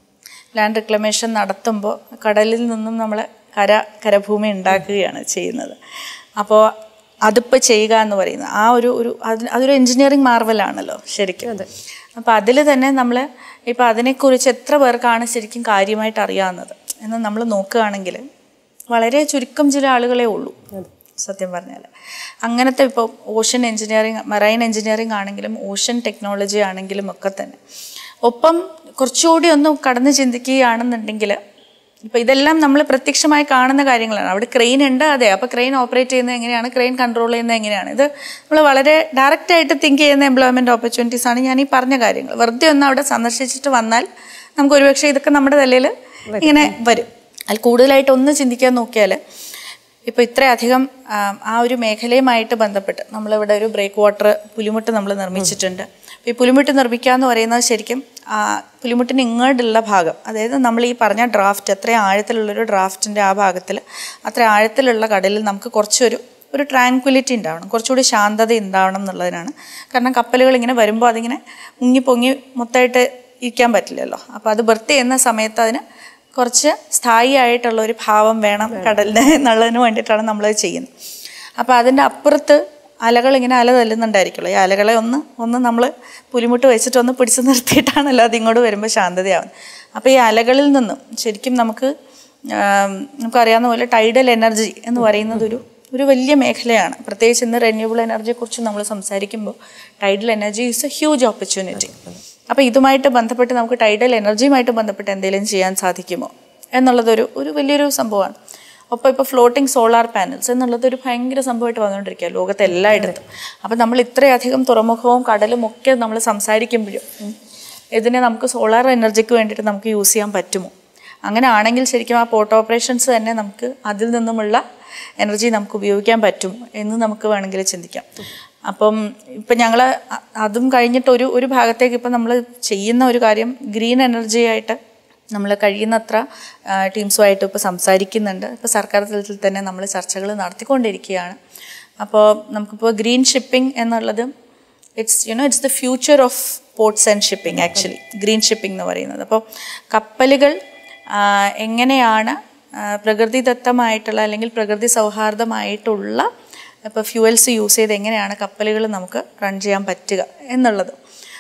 ലാൻഡ് റിക്ലമേഷൻ നടത്തുമ്പോൾ കടലിൽ നിന്നും നമ്മൾ കര കരഭൂമി ഉണ്ടാക്കുകയാണ് ചെയ്യുന്നത് അപ്പോൾ അതിപ്പോൾ ചെയ്യുക എന്ന് പറയുന്നത് ആ ഒരു ഒരു അതിന് അതൊരു എൻജിനീയറിംഗ് മാർവലാണല്ലോ ശരിക്കും അപ്പോൾ അതിൽ തന്നെ നമ്മൾ ഇപ്പോൾ അതിനെക്കുറിച്ച് എത്ര പേർക്കാണ് ശരിക്കും കാര്യമായിട്ട് അറിയാവുന്നത് എന്ന് നമ്മൾ നോക്കുകയാണെങ്കിൽ വളരെ ചുരുക്കം ചില ആളുകളെ ഉള്ളൂ സത്യം പറഞ്ഞാൽ അങ്ങനത്തെ ഇപ്പോൾ ഓഷൻ എഞ്ചിനീയറിങ് മറൈൻ എഞ്ചിനീയറിംഗ് ആണെങ്കിലും ഓഷൻ ടെക്നോളജി ആണെങ്കിലും ഒക്കെ തന്നെ ഒപ്പം കുറച്ചുകൂടി ഒന്ന് കടന്ന് ചിന്തിക്കുകയാണെന്നുണ്ടെങ്കിൽ ഇപ്പോൾ ഇതെല്ലാം നമ്മൾ പ്രത്യക്ഷമായി കാണുന്ന കാര്യങ്ങളാണ് അവിടെ ക്രെയിൻ ഉണ്ട് അതെ അപ്പോൾ ക്രെയിൻ ഓപ്പറേറ്റ് ചെയ്യുന്നത് എങ്ങനെയാണ് ക്രെയിൻ കൺട്രോൾ ചെയ്യുന്നത് എങ്ങനെയാണ് ഇത് നമ്മൾ വളരെ ഡയറക്റ്റ് ആയിട്ട് തിങ്ക് ചെയ്യുന്ന എംപ്ലോയ്മെൻറ്റ് ഓപ്പർച്യൂണിറ്റീസ് ആണ് ഞാൻ ഈ പറഞ്ഞ കാര്യങ്ങൾ വെറുതെ ഒന്ന് അവിടെ സന്ദർശിച്ചിട്ട് വന്നാൽ നമുക്ക് ഒരുപക്ഷെ ഇതൊക്കെ നമ്മുടെ തലയിൽ ഇങ്ങനെ വരും അതിൽ കൂടുതലായിട്ട് ഒന്ന് ചിന്തിക്കാൻ നോക്കിയാൽ ഇപ്പോൾ ഇത്രയധികം ആ, ആ ഒരു മേഖലയുമായിട്ട് ബന്ധപ്പെട്ട് നമ്മളിവിടെ ഒരു ബ്രേക്ക് വാട്ടർ പുലിമുട്ട് നമ്മൾ നിർമ്മിച്ചിട്ടുണ്ട് ഈ പുലിമുട്ട് നിർമ്മിക്കുക എന്ന് പറയുന്നത് ശരിക്കും ആ, പുലിമുട്ടിന് ഇങ്ങോട്ടുള്ള ഭാഗം അതായത് നമ്മൾ ഈ പറഞ്ഞ ഡ്രാഫ്റ്റ് അത്ര ആഴത്തിലുള്ളൊരു ഡ്രാഫ്റ്റിൻ്റെ ആ ഭാഗത്തിൽ അത്ര ആഴത്തിലുള്ള കടലിൽ നമുക്ക് കുറച്ചൊരു ഒരു ട്രാങ്ക്വിലിറ്റി ഉണ്ടാവണം കുറച്ചുകൂടി ശാന്തത ഉണ്ടാവണം എന്നുള്ളതിനാണ് കാരണം കപ്പലുകൾ ഇങ്ങനെ വരുമ്പോൾ അതിങ്ങനെ മുങ്ങി പൊങ്ങി മൊത്തമായിട്ട് ഇരിക്കാൻ പറ്റില്ലല്ലോ അപ്പോൾ അത് ബർത്ത് ചെയ്യുന്ന സമയത്ത് അതിന് കുറച്ച് സ്ഥായി ആയിട്ടുള്ള ഒരു ഭാവം വേണം കടലിന് എന്നുള്ളതിന് വേണ്ടിയിട്ടാണ് നമ്മളത് ചെയ്യുന്നത് അപ്പോൾ അതിൻ്റെ അപ്പുറത്ത് അലകൾ ഇങ്ങനെ അല തല്ലുന്നുണ്ടായിരിക്കുമല്ലോ ഈ അലകളെ ഒന്ന് ഒന്ന് നമ്മൾ പുലിമുട്ട് വെച്ചിട്ട് ഒന്ന് പിടിച്ചു നിർത്തിയിട്ടാണല്ലോ അത് ഇങ്ങോട്ട് വരുമ്പോൾ ശാന്തതയാവുന്നത് അപ്പോൾ ഈ അലകളിൽ നിന്നും ശരിക്കും നമുക്ക് ആം, നമുക്കറിയാവുന്ന പോലെ ടൈഡൽ എനർജി എന്ന് പറയുന്നത് ഒരു ഒരു വലിയ മേഖലയാണ് പ്രത്യേകിച്ച് ഇന്ന് റെന്യൂബിൾ എനർജിയെക്കുറിച്ച് നമ്മൾ സംസാരിക്കുമ്പോൾ tidal energy is a huge opportunity അപ്പോൾ ഇതുമായിട്ട് ബന്ധപ്പെട്ട് നമുക്ക് ടൈഡൽ എനർജിയുമായിട്ട് ബന്ധപ്പെട്ട് എന്തെങ്കിലും ചെയ്യാൻ സാധിക്കുമോ എന്നുള്ളതൊരു ഒരു വലിയൊരു സംഭവമാണ് ഒപ്പം ഇപ്പോൾ ഫ്ലോട്ടിംഗ് സോളാർ പാനൽസ് എന്നുള്ളത് ഒരു ഭയങ്കര സംഭവമായിട്ട് വന്നുകൊണ്ടിരിക്കുക ലോകത്തെ എല്ലായിടത്തും അപ്പം നമ്മൾ ഇത്രയധികം തുറമുഖവും കടലും ഒക്കെ നമ്മൾ സംസാരിക്കുമ്പോഴും ഉം, ഇതിനെ നമുക്ക് സോളാർ എനർജിക്ക് വേണ്ടിയിട്ട് നമുക്ക് യൂസ് ചെയ്യാൻ പറ്റുമോ അങ്ങനെ ആണെങ്കിൽ ശരിക്കും ആ പോർട്ട് ഓപ്പറേഷൻസ് തന്നെ നമുക്ക് അതിൽ നിന്നുമുള്ള എനർജി നമുക്ക് ഉപയോഗിക്കാൻ പറ്റും എന്ന് നമുക്ക് വേണമെങ്കിൽ ചിന്തിക്കാം അപ്പം ഇപ്പം ഞങ്ങൾ അതും കഴിഞ്ഞിട്ട് ഒരു ഒരു ഭാഗത്തേക്ക് ഇപ്പം നമ്മൾ ചെയ്യുന്ന ഒരു കാര്യം ഗ്രീൻ എനർജി ആയിട്ട് നമ്മൾ കഴിയുന്നത്ര ആ, ടീംസുമായിട്ട് ഇപ്പോൾ സംസാരിക്കുന്നുണ്ട് ഇപ്പോൾ സർക്കാർ തലത്തിൽ തന്നെ നമ്മൾ ചർച്ചകൾ നടത്തിക്കൊണ്ടിരിക്കുകയാണ് അപ്പോൾ നമുക്കിപ്പോൾ ഗ്രീൻ ഷിപ്പിംഗ് എന്നുള്ളത് it's you know it's the future of ports and shipping actually green shipping എന്ന് പറയുന്നത് അപ്പോൾ കപ്പലുകൾ ആ, എങ്ങനെയാണ് ആ, പ്രകൃതിദത്തമായിട്ടുള്ള അല്ലെങ്കിൽ പ്രകൃതി സൗഹാർദ്ദമായിട്ടുള്ള ഇപ്പോൾ ഫ്യൂവൽസ് യൂസ് ചെയ്ത് എങ്ങനെയാണ് കപ്പലുകൾ നമുക്ക് റൺ ചെയ്യാൻ പറ്റുക എന്നുള്ളത്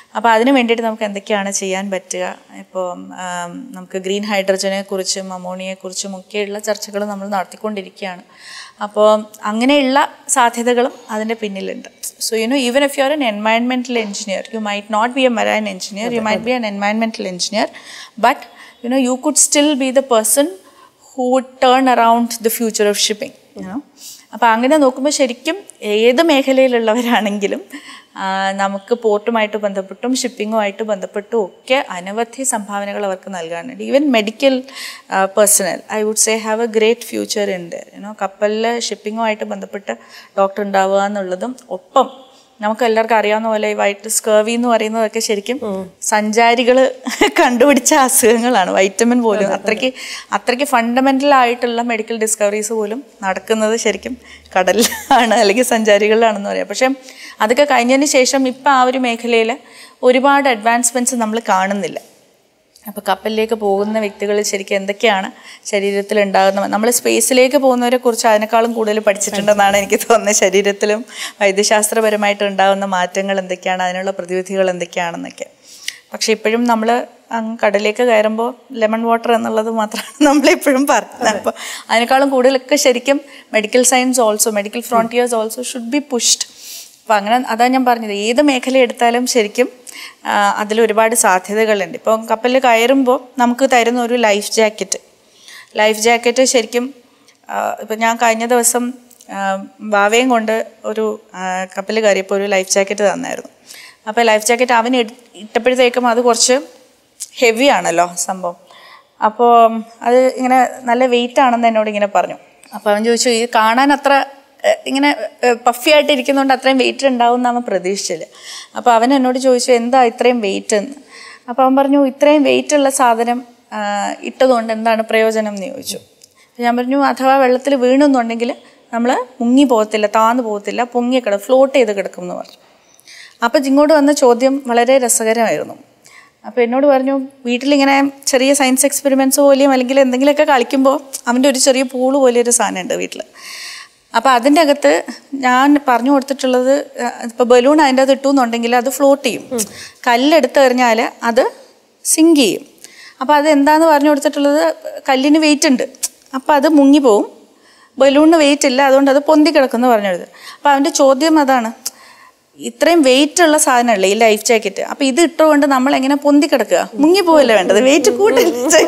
അപ്പോൾ അതിന് വേണ്ടിയിട്ട് നമുക്ക് എന്തൊക്കെയാണ് ചെയ്യാൻ പറ്റുക ഇപ്പോൾ നമുക്ക് ഗ്രീൻ ഹൈഡ്രജനെ കുറിച്ചും അമോണിയയെക്കുറിച്ചും ഒക്കെയുള്ള ചർച്ചകൾ നമ്മൾ നടത്തിക്കൊണ്ടിരിക്കുകയാണ് അപ്പോൾ അങ്ങനെയുള്ള സാധ്യതകളും അതിൻ്റെ പിന്നിലുണ്ട് so you know even if you are an environmental engineer you might not be a marine engineer you might be an environmental engineer but you know you could still be the person who would turn around the future of shipping അപ്പോൾ അങ്ങനെ നോക്കുമ്പോൾ ശരിക്കും ഏത് മേഖലയിലുള്ളവരാണെങ്കിലും ആ, നമുക്ക് പോർട്ടുമായിട്ട് ബന്ധപ്പെട്ടും ഷിപ്പിങ്ങുമായിട്ട് ബന്ധപ്പെട്ടും ഒക്കെ അനവധി സംഭാവനകൾ അവർക്ക് നൽകാനുണ്ട് even medical personnel I would say have a great future ഉണ്ട് യുനോ കപ്പലിൽ ഷിപ്പിങ്ങുമായിട്ട് ബന്ധപ്പെട്ട് ഡോക്ടർ ഉണ്ടാവുക എന്നുള്ളതും ഒപ്പം നമുക്ക് എല്ലാവർക്കും അറിയാവുന്ന പോലെ ഈ വൈറ്റ് സ്കേവി എന്ന് പറയുന്നതൊക്കെ ശരിക്കും സഞ്ചാരികൾ കണ്ടുപിടിച്ച അസുഖങ്ങളാണ് വൈറ്റമിൻ പോലും അത്രയ്ക്ക് അത്രയ്ക്ക് ഫണ്ടമെൻ്റൽ ആയിട്ടുള്ള മെഡിക്കൽ ഡിസ്കവറീസ് പോലും നടക്കുന്നത് ശരിക്കും കടലിലാണ് അല്ലെങ്കിൽ സഞ്ചാരികളിലാണെന്ന് പറയാം പക്ഷേ അതൊക്കെ കഴിഞ്ഞതിന് ശേഷം ഇപ്പം ആ ഒരു മേഖലയിൽ ഒരുപാട് അഡ്വാൻസ്മെൻറ്റ്സ് നമ്മൾ കാണുന്നില്ല അപ്പോൾ കപ്പലിലേക്ക് പോകുന്ന വ്യക്തികൾ ശരിക്കും എന്തൊക്കെയാണ് ശരീരത്തിൽ ഉണ്ടാകുന്ന നമ്മൾ സ്പേസിലേക്ക് പോകുന്നവരെ കുറിച്ച് അതിനേക്കാളും കൂടുതൽ പഠിച്ചിട്ടുണ്ടെന്നാണ് എനിക്ക് തോന്നുന്നത് ശരീരത്തിലും വൈദ്യശാസ്ത്രപരമായിട്ട് ഉണ്ടാകുന്ന മാറ്റങ്ങൾ എന്തൊക്കെയാണ് അതിനുള്ള പ്രതിവിധികൾ എന്തൊക്കെയാണെന്നൊക്കെ പക്ഷേ ഇപ്പോഴും നമ്മൾ അങ്ങ് കടലിലേക്ക് കയറുമ്പോൾ ലെമൺ വാട്ടർ എന്നുള്ളത് മാത്രമാണ് നമ്മളിപ്പോഴും പറയുന്നത് അപ്പോൾ അതിനേക്കാളും കൂടുതലൊക്കെ ശരിക്കും medical science also medical frontiers also should be pushed അപ്പോൾ അങ്ങനെ അതാ ഞാൻ പറഞ്ഞത് ഏത് മേഖല എടുത്താലും ശരിക്കും ആ, അതിൽ ഒരുപാട് സാധ്യതകളുണ്ട് ഇപ്പോൾ കപ്പലിൽ കയറുമ്പോൾ നമുക്ക് തരുന്ന ഒരു ലൈഫ് ജാക്കറ്റ് ലൈഫ് ജാക്കറ്റ് ശരിക്കും ഇപ്പം ഞാൻ കഴിഞ്ഞ ദിവസം ആ, വാവയും കൊണ്ട് ഒരു കപ്പൽ കയറിയപ്പോൾ ഒരു ലൈഫ് ജാക്കറ്റ് തന്നായിരുന്നു അപ്പോൾ ലൈഫ് ജാക്കറ്റ് അവന് ഇട്- ഇട്ടപ്പോഴത്തേക്കും അത് കുറച്ച് ഹെവി ആണല്ലോ സംഭവം അപ്പോൾ അത് ഇങ്ങനെ നല്ല വെയിറ്റ് ആണെന്ന് എന്നോട് ഇങ്ങനെ പറഞ്ഞു അപ്പോൾ അവൻ ചോദിച്ചു ഇത് കാണാൻ അത്ര ഏഹ്, ഇങ്ങനെ പഫി ആയിട്ട് ഇരിക്കുന്നതുകൊണ്ട് അത്രയും വെയിറ്റ് ഉണ്ടാവും എന്ന് അവൻ പ്രതീക്ഷിച്ചില്ല അപ്പോൾ അവൻ എന്നോട് ചോദിച്ചു എന്താ ഇത്രയും വെയിറ്റ് എന്ന് അപ്പോൾ അവൻ പറഞ്ഞു ഇത്രയും വെയിറ്റ് ഉള്ള സാധനം ആ, ഇട്ടതുകൊണ്ട് എന്താണ് പ്രയോജനം എന്ന് ചോദിച്ചു അപ്പോൾ ഞാൻ പറഞ്ഞു അഥവാ വെള്ളത്തിൽ വീണെന്നുണ്ടെങ്കിൽ നമ്മൾ മുങ്ങി പോകത്തില്ല താന്നു പോകത്തില്ല പൊങ്ങി കിട ഫ്ലോട്ട് ചെയ്ത് കിടക്കും എന്ന് പറഞ്ഞു അപ്പോൾ ഇങ്ങോട്ട് വന്ന ചോദ്യം വളരെ രസകരമായിരുന്നു അപ്പോൾ എന്നോട് പറഞ്ഞു വീട്ടിലിങ്ങനെ ചെറിയ സയൻസ് എക്സ്പെരിമെൻറ്റ്സ് പോലെയും അല്ലെങ്കിൽ എന്തെങ്കിലുമൊക്കെ കളിക്കുമ്പോൾ അവൻ്റെ ഒരു ചെറിയ പൂള് പോലെ ഒരു സാധനമുണ്ട് വീട്ടിൽ അപ്പോൾ അതിൻ്റെ അകത്ത് ഞാൻ പറഞ്ഞു കൊടുത്തിട്ടുള്ളത് ഇപ്പോൾ ബലൂൺ അതിൻ്റെ അകത്ത് ഇട്ടു എന്നുണ്ടെങ്കിൽ അത് ഫ്ലോട്ട് ചെയ്യും കല്ലെടുത്ത് എറിഞ്ഞാൽ അത് സിങ്ക് ചെയ്യും അപ്പോൾ അത് എന്താന്ന് പറഞ്ഞു കൊടുത്തിട്ടുള്ളത് കല്ലിന് വെയിറ്റ് ഉണ്ട് അപ്പോൾ അത് മുങ്ങിപ്പോവും ബലൂണിന് വെയിറ്റ് ഇല്ല അതുകൊണ്ട് അത് പൊന്തി കിടക്കുന്നു പറഞ്ഞു കൊടുത്തത് അപ്പോൾ അവൻ്റെ ചോദ്യം അതാണ് ഇത്രയും വെയിറ്റ് ഉള്ള സാധനമല്ലേ ഈ ലൈഫ് ജാക്കറ്റ് അപ്പൊ ഇത് ഇട്ടുകൊണ്ട് നമ്മൾ എങ്ങനെ പൊന്തി കിടക്കുക മുങ്ങി പോവല്ലേ വേണ്ടത് വെയിറ്റ് കൂട്ടില്ല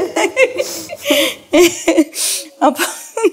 അപ്പൊ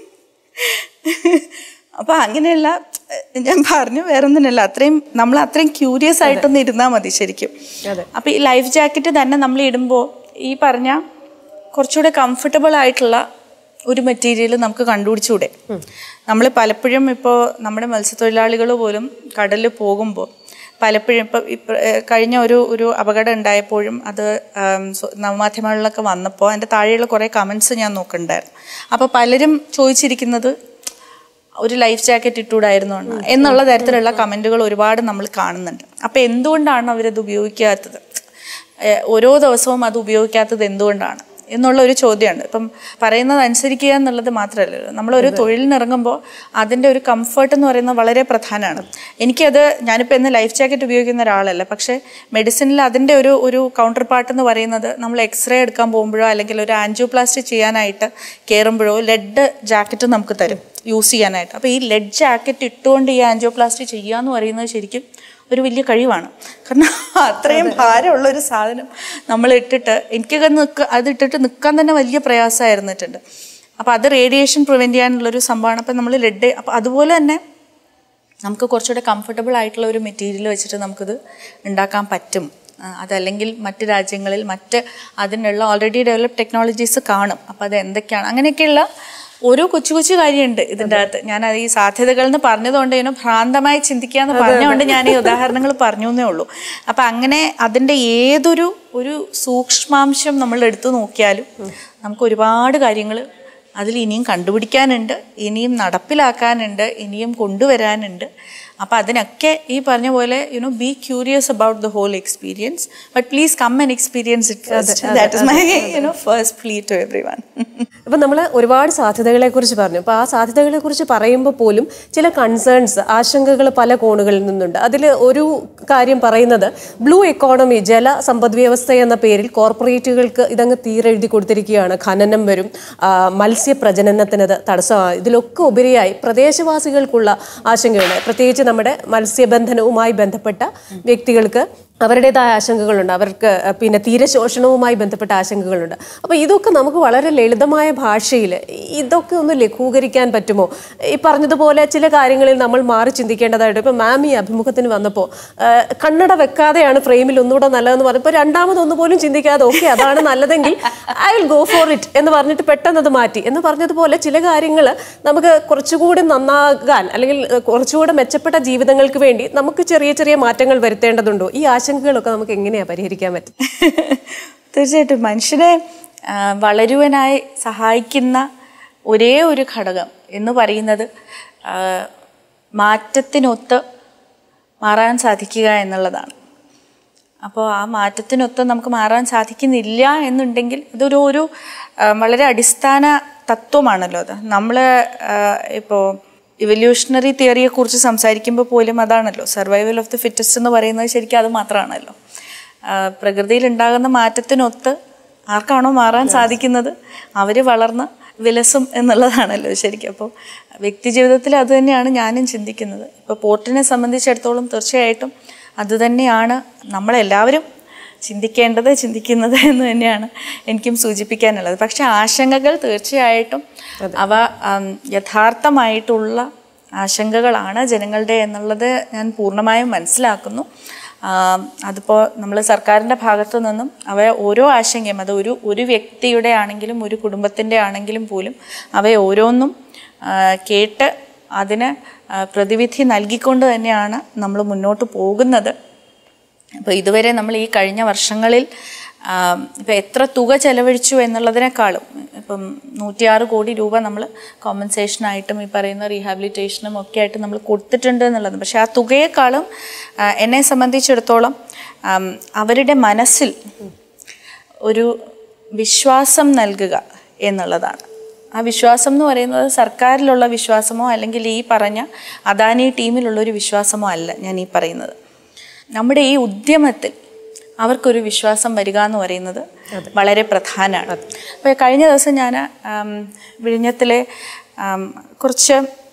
അപ്പൊ അങ്ങനെയുള്ള ഏഹ്, ഞാൻ പറഞ്ഞു വേറൊന്നിനല്ല അത്രയും നമ്മൾ അത്രയും ക്യൂരിയസ് ആയിട്ടൊന്ന് ഇരുന്നാൽ മതി ശരിക്കും അപ്പൊ ഈ ലൈഫ് ജാക്കറ്റ് തന്നെ നമ്മൾ ഇടുമ്പോൾ ഈ പറഞ്ഞ കുറച്ചുകൂടെ കംഫർട്ടബിൾ ആയിട്ടുള്ള ഒരു മെറ്റീരിയൽ നമുക്ക് കണ്ടുപിടിച്ചുകൂടെ നമ്മൾ പലപ്പോഴും ഇപ്പോൾ നമ്മുടെ മത്സ്യത്തൊഴിലാളികൾ പോലും കടലിൽ പോകുമ്പോൾ പലപ്പോഴും ഇപ്പോൾ ഇപ്പ ഏഹ് കഴിഞ്ഞ ഒരു ഒരു അപകടം ഉണ്ടായപ്പോഴും അത് ആം, സോ- നവമാധ്യമങ്ങളിലൊക്കെ വന്നപ്പോൾ അതിൻ്റെ താഴെയുള്ള കുറേ കമൻസ് ഞാൻ നോക്കുന്നുണ്ടായിരുന്നു അപ്പോൾ പലരും ചോദിച്ചിരിക്കുന്നത് ഒരു ലൈഫ് ജാക്കറ്റ് ഇട്ടുകൂടായിരുന്നു എന്ന് എന്നുള്ള തരത്തിലുള്ള കമൻറ്റുകൾ ഒരുപാട് നമ്മൾ കാണുന്നുണ്ട് അപ്പോൾ എന്തുകൊണ്ടാണ് അവരത് ഉപയോഗിക്കാത്തത് ഏഹ് ഓരോ ദിവസവും അത് ഉപയോഗിക്കാത്തത് എന്തുകൊണ്ടാണ് എന്നുള്ള ഒരു ചോദ്യമാണ് ഇപ്പം പറയുന്നത് അനുസരിക്കുക എന്നുള്ളത് മാത്രമല്ലല്ലോ നമ്മളൊരു തൊഴിലിനിറങ്ങുമ്പോൾ അതിൻ്റെ ഒരു കംഫർട്ട് എന്ന് പറയുന്നത് വളരെ പ്രധാനമാണ് എനിക്കത് ഞാനിപ്പോൾ ഇന്ന് ലൈഫ് ജാക്കറ്റ് ഉപയോഗിക്കുന്ന ഒരാളല്ല പക്ഷേ മെഡിസിനിൽ അതിൻ്റെ ഒരു ഒരു കൗണ്ടർ പാർട്ട് എന്ന് പറയുന്നത് നമ്മൾ എക്സ്റേ എടുക്കാൻ പോകുമ്പോഴോ അല്ലെങ്കിൽ ഒരു ആൻജിയോപ്ലാസ്റ്റി ചെയ്യാനായിട്ട് കയറുമ്പോഴോ ലെഡ് ജാക്കറ്റ് നമുക്ക് തരും യൂസ് ചെയ്യാനായിട്ട് അപ്പോൾ ഈ ലെഡ് ജാക്കറ്റ് ഇട്ടുകൊണ്ട് ഈ ആൻജിയോപ്ലാസ്റ്റി ചെയ്യുക എന്ന് പറയുന്നത് ശരിക്കും ഒരു വലിയ കഴിവാണ് കാരണം അത്രയും ഭാരമുള്ള ഒരു സാധനം നമ്മൾ ഇട്ടിട്ട് എനിക്കൊക്കെ നിൽക്കുക അത് ഇട്ടിട്ട് നിൽക്കാൻ തന്നെ വലിയ പ്രയാസമായിരുന്നിട്ടുണ്ട് അപ്പോൾ അത് റേഡിയേഷൻ പ്രിവെൻറ്റ് ചെയ്യാനുള്ളൊരു സംഭവമാണ് അപ്പോൾ നമ്മൾ ലെഡ് അപ്പോൾ അതുപോലെ തന്നെ നമുക്ക് കുറച്ചുകൂടെ കംഫർട്ടബിൾ ആയിട്ടുള്ള ഒരു മെറ്റീരിയൽ വെച്ചിട്ട് നമുക്കിത് ഉണ്ടാക്കാൻ പറ്റും ആ, അതല്ലെങ്കിൽ മറ്റ് രാജ്യങ്ങളിൽ മറ്റ് അതിനുള്ള ഓൾറെഡി ഡെവലപ്പ് ടെക്നോളജീസ് കാണും അപ്പോൾ അത് എന്തൊക്കെയാണ് അങ്ങനെയൊക്കെയുള്ള ഓരോ കൊച്ചു കൊച്ചു കാര്യമുണ്ട് ഇതിൻ്റെ അകത്ത് ഞാൻ അത് ഈ സാധ്യതകൾ എന്ന് പറഞ്ഞതുകൊണ്ട് ഇതിനെ ഭ്രാന്തമായി ചിന്തിക്കുക എന്ന് പറഞ്ഞുകൊണ്ട് ഞാൻ ഈ ഉദാഹരണങ്ങൾ പറഞ്ഞു എന്നേ ഉള്ളൂ അപ്പം അങ്ങനെ അതിൻ്റെ ഏതൊരു ഒരു സൂക്ഷ്മാംശം നമ്മൾ എടുത്തു നോക്കിയാലും നമുക്ക് ഒരുപാട് കാര്യങ്ങൾ അതിൽ ഇനിയും കണ്ടുപിടിക്കാനുണ്ട് ഇനിയും നടപ്പിലാക്കാനുണ്ട് ഇനിയും കൊണ്ടുവരാനുണ്ട് അപ്പോൾ അതിനൊക്കെ ഈ പറഞ്ഞ പോലെ you know be curious about the whole experience but please come and experience it first that is my you know first plea to everyone ഇപ്പം നമ്മൾ ഒരുപാട് സാധ്യതകളെ കുറിച്ച് പറഞ്ഞു അപ്പോൾ ആ സാധ്യതകളെ കുറിച്ച് പറയുമ്പോൾ പോലും ചില കൺസേൺസ് ആശങ്കകൾ പല കോണുകളിൽ നിന്നുണ്ട് അതിൽ ഒരു കാര്യം പറയുന്നത് ബ്ലൂ എക്കോണമി ജല സമ്പദ് വ്യവസ്ഥ എന്ന പേരിൽ കോർപ്പറേറ്റുകൾക്ക് ഇതങ്ങ് തീരെഴുതി കൊടുത്തിരിക്കുകയാണ് ഖനനം വരും ആ, മത്സ്യപ്രജനനത്തിനത് തടസ്സമാണ് ഇതിലൊക്കെ ഉപരിയായി പ്രദേശവാസികൾക്കുള്ള ആശങ്കകൾ പ്രത്യേകിച്ച് നമ്മുടെ മത്സ്യബന്ധനവുമായി ബന്ധപ്പെട്ട വ്യക്തികൾക്ക് അവരുടേതായ ആശങ്കകളുണ്ട് അവർക്ക് പിന്നെ തീരശോഷണവുമായി ബന്ധപ്പെട്ട ആശങ്കകളുണ്ട് അപ്പോൾ ഇതൊക്കെ നമുക്ക് വളരെ ലളിതമായ ഭാഷയിൽ ഇതൊക്കെ ഒന്ന് ലഘൂകരിക്കാൻ പറ്റുമോ ഈ പറഞ്ഞതുപോലെ ചില കാര്യങ്ങളിൽ നമ്മൾ മാറി ചിന്തിക്കേണ്ടതായിട്ട് ഇപ്പം മാം ഈ അഭിമുഖത്തിന് വന്നപ്പോൾ കണ്ണട വെക്കാതെയാണ് ഫ്രെയിമിൽ ഒന്നുകൂടെ നല്ലതെന്ന് പറഞ്ഞപ്പോൾ രണ്ടാമതൊന്നു പോലും ചിന്തിക്കാതെ ഓക്കെ അതാണ് നല്ലതെങ്കിൽ I will go for it എന്ന് പറഞ്ഞിട്ട് പെട്ടെന്ന് അത് മാറ്റി എന്ന് പറഞ്ഞതുപോലെ ചില കാര്യങ്ങൾ നമുക്ക് കുറച്ചുകൂടി നന്നാകാൻ അല്ലെങ്കിൽ ഏഹ്, കുറച്ചുകൂടെ മെച്ചപ്പെട്ട ജീവിതങ്ങൾക്ക് വേണ്ടി നമുക്ക് ചെറിയ ചെറിയ മാറ്റങ്ങൾ വരുത്തേണ്ടതുണ്ടോ ഈ ആശങ്കകളൊക്കെ നമുക്ക് എങ്ങനെയാണ് പരിഹരിക്കാൻ പറ്റും തീർച്ചയായിട്ടും മനുഷ്യനെ ആ, വളരുവാനായി സഹായിക്കുന്ന ഒരേ ഒരു ഘടകം എന്ന് പറയുന്നത് ആ, മാറ്റത്തിനൊത്ത് മാറാൻ സാധിക്കുക എന്നുള്ളതാണ് അപ്പോൾ ആ മാറ്റത്തിനൊത്ത് നമുക്ക് മാറാൻ സാധിക്കുന്നില്ല എന്നുണ്ടെങ്കിൽ ഇതൊരു ഒരു ആ, വളരെ അടിസ്ഥാന തത്വമാണല്ലോ അത് നമ്മൾ ഇപ്പോൾ ഇവല്യൂഷണറി തിയറിയെക്കുറിച്ച് സംസാരിക്കുമ്പോൾ പോലും അതാണല്ലോ സർവൈവൽ ഓഫ് ദി ഫിറ്റസ്റ്റ് എന്ന് പറയുന്നത് ശരിക്കും അത് മാത്രമാണല്ലോ ആ, പ്രകൃതിയിൽ ഉണ്ടാകുന്ന മാറ്റത്തിനൊത്ത് ആർക്കാണോ മാറാൻ സാധിക്കുന്നത് അവർ വളർന്ന് വിലസും എന്നുള്ളതാണല്ലോ ശരിക്കും അപ്പോൾ വ്യക്തി ജീവിതത്തിൽ അത് തന്നെയാണ് ഞാനും ചിന്തിക്കുന്നത് ഇപ്പോൾ പോർട്ടിനെ സംബന്ധിച്ചിടത്തോളം തീർച്ചയായിട്ടും അതുതന്നെയാണ് നമ്മളെല്ലാവരും ചിന്തിക്കേണ്ടത് ചിന്തിക്കുന്നത് എന്ന് തന്നെയാണ് എനിക്കും സൂചിപ്പിക്കാനുള്ളത് പക്ഷെ ആശങ്കകൾ തീർച്ചയായിട്ടും അവ ആം, യഥാർത്ഥമായിട്ടുള്ള ആശങ്കകളാണ് ജനങ്ങളുടെ എന്നുള്ളത് ഞാൻ പൂർണ്ണമായും മനസ്സിലാക്കുന്നു ആം, അതിപ്പോൾ നമ്മൾ സർക്കാരിൻ്റെ ഭാഗത്തു നിന്നും അവ ഓരോ ആശങ്കയും അത് ഒരു ഒരു വ്യക്തിയുടെ ആണെങ്കിലും ഒരു കുടുംബത്തിൻ്റെ ആണെങ്കിലും പോലും അവയെ ഓരോന്നും ആ, കേട്ട് അതിന് ആ, പ്രതിവിധി നൽകിക്കൊണ്ട് തന്നെയാണ് നമ്മൾ മുന്നോട്ട് പോകുന്നത് അപ്പോൾ ഇതുവരെ നമ്മൾ ഈ കഴിഞ്ഞ വർഷങ്ങളിൽ ഇപ്പം എത്ര തുക ചെലവഴിച്ചു എന്നുള്ളതിനേക്കാളും ഇപ്പം നൂറ്റിയാറ് കോടി രൂപ നമ്മൾ കോമ്പൻസേഷനായിട്ടും ഈ പറയുന്ന റീഹാബിലിറ്റേഷനും ഒക്കെ ആയിട്ട് നമ്മൾ കൊടുത്തിട്ടുണ്ട് എന്നുള്ളത് പക്ഷേ ആ തുകയെക്കാളും ആ, എന്നെ സംബന്ധിച്ചിടത്തോളം ആം, അവരുടെ മനസ്സിൽ ഒരു വിശ്വാസം നൽകുക എന്നുള്ളതാണ് ആ വിശ്വാസം എന്ന് പറയുന്നത് സർക്കാരിലുള്ള വിശ്വാസമോ അല്ലെങ്കിൽ ഈ പറഞ്ഞ അദാനി ടീമിലുള്ള ഒരു വിശ്വാസമോ അല്ല ഞാൻ ഈ പറയുന്നത് നമ്മുടെ ഈ ഉദ്യമത്തിൽ അവർക്കൊരു വിശ്വാസം വരിക എന്ന് പറയുന്നത് വളരെ പ്രധാനമാണ് അപ്പോൾ കഴിഞ്ഞ ദിവസം ഞാൻ വിഴിഞ്ഞത്തിലെ ആം, കുറച്ച്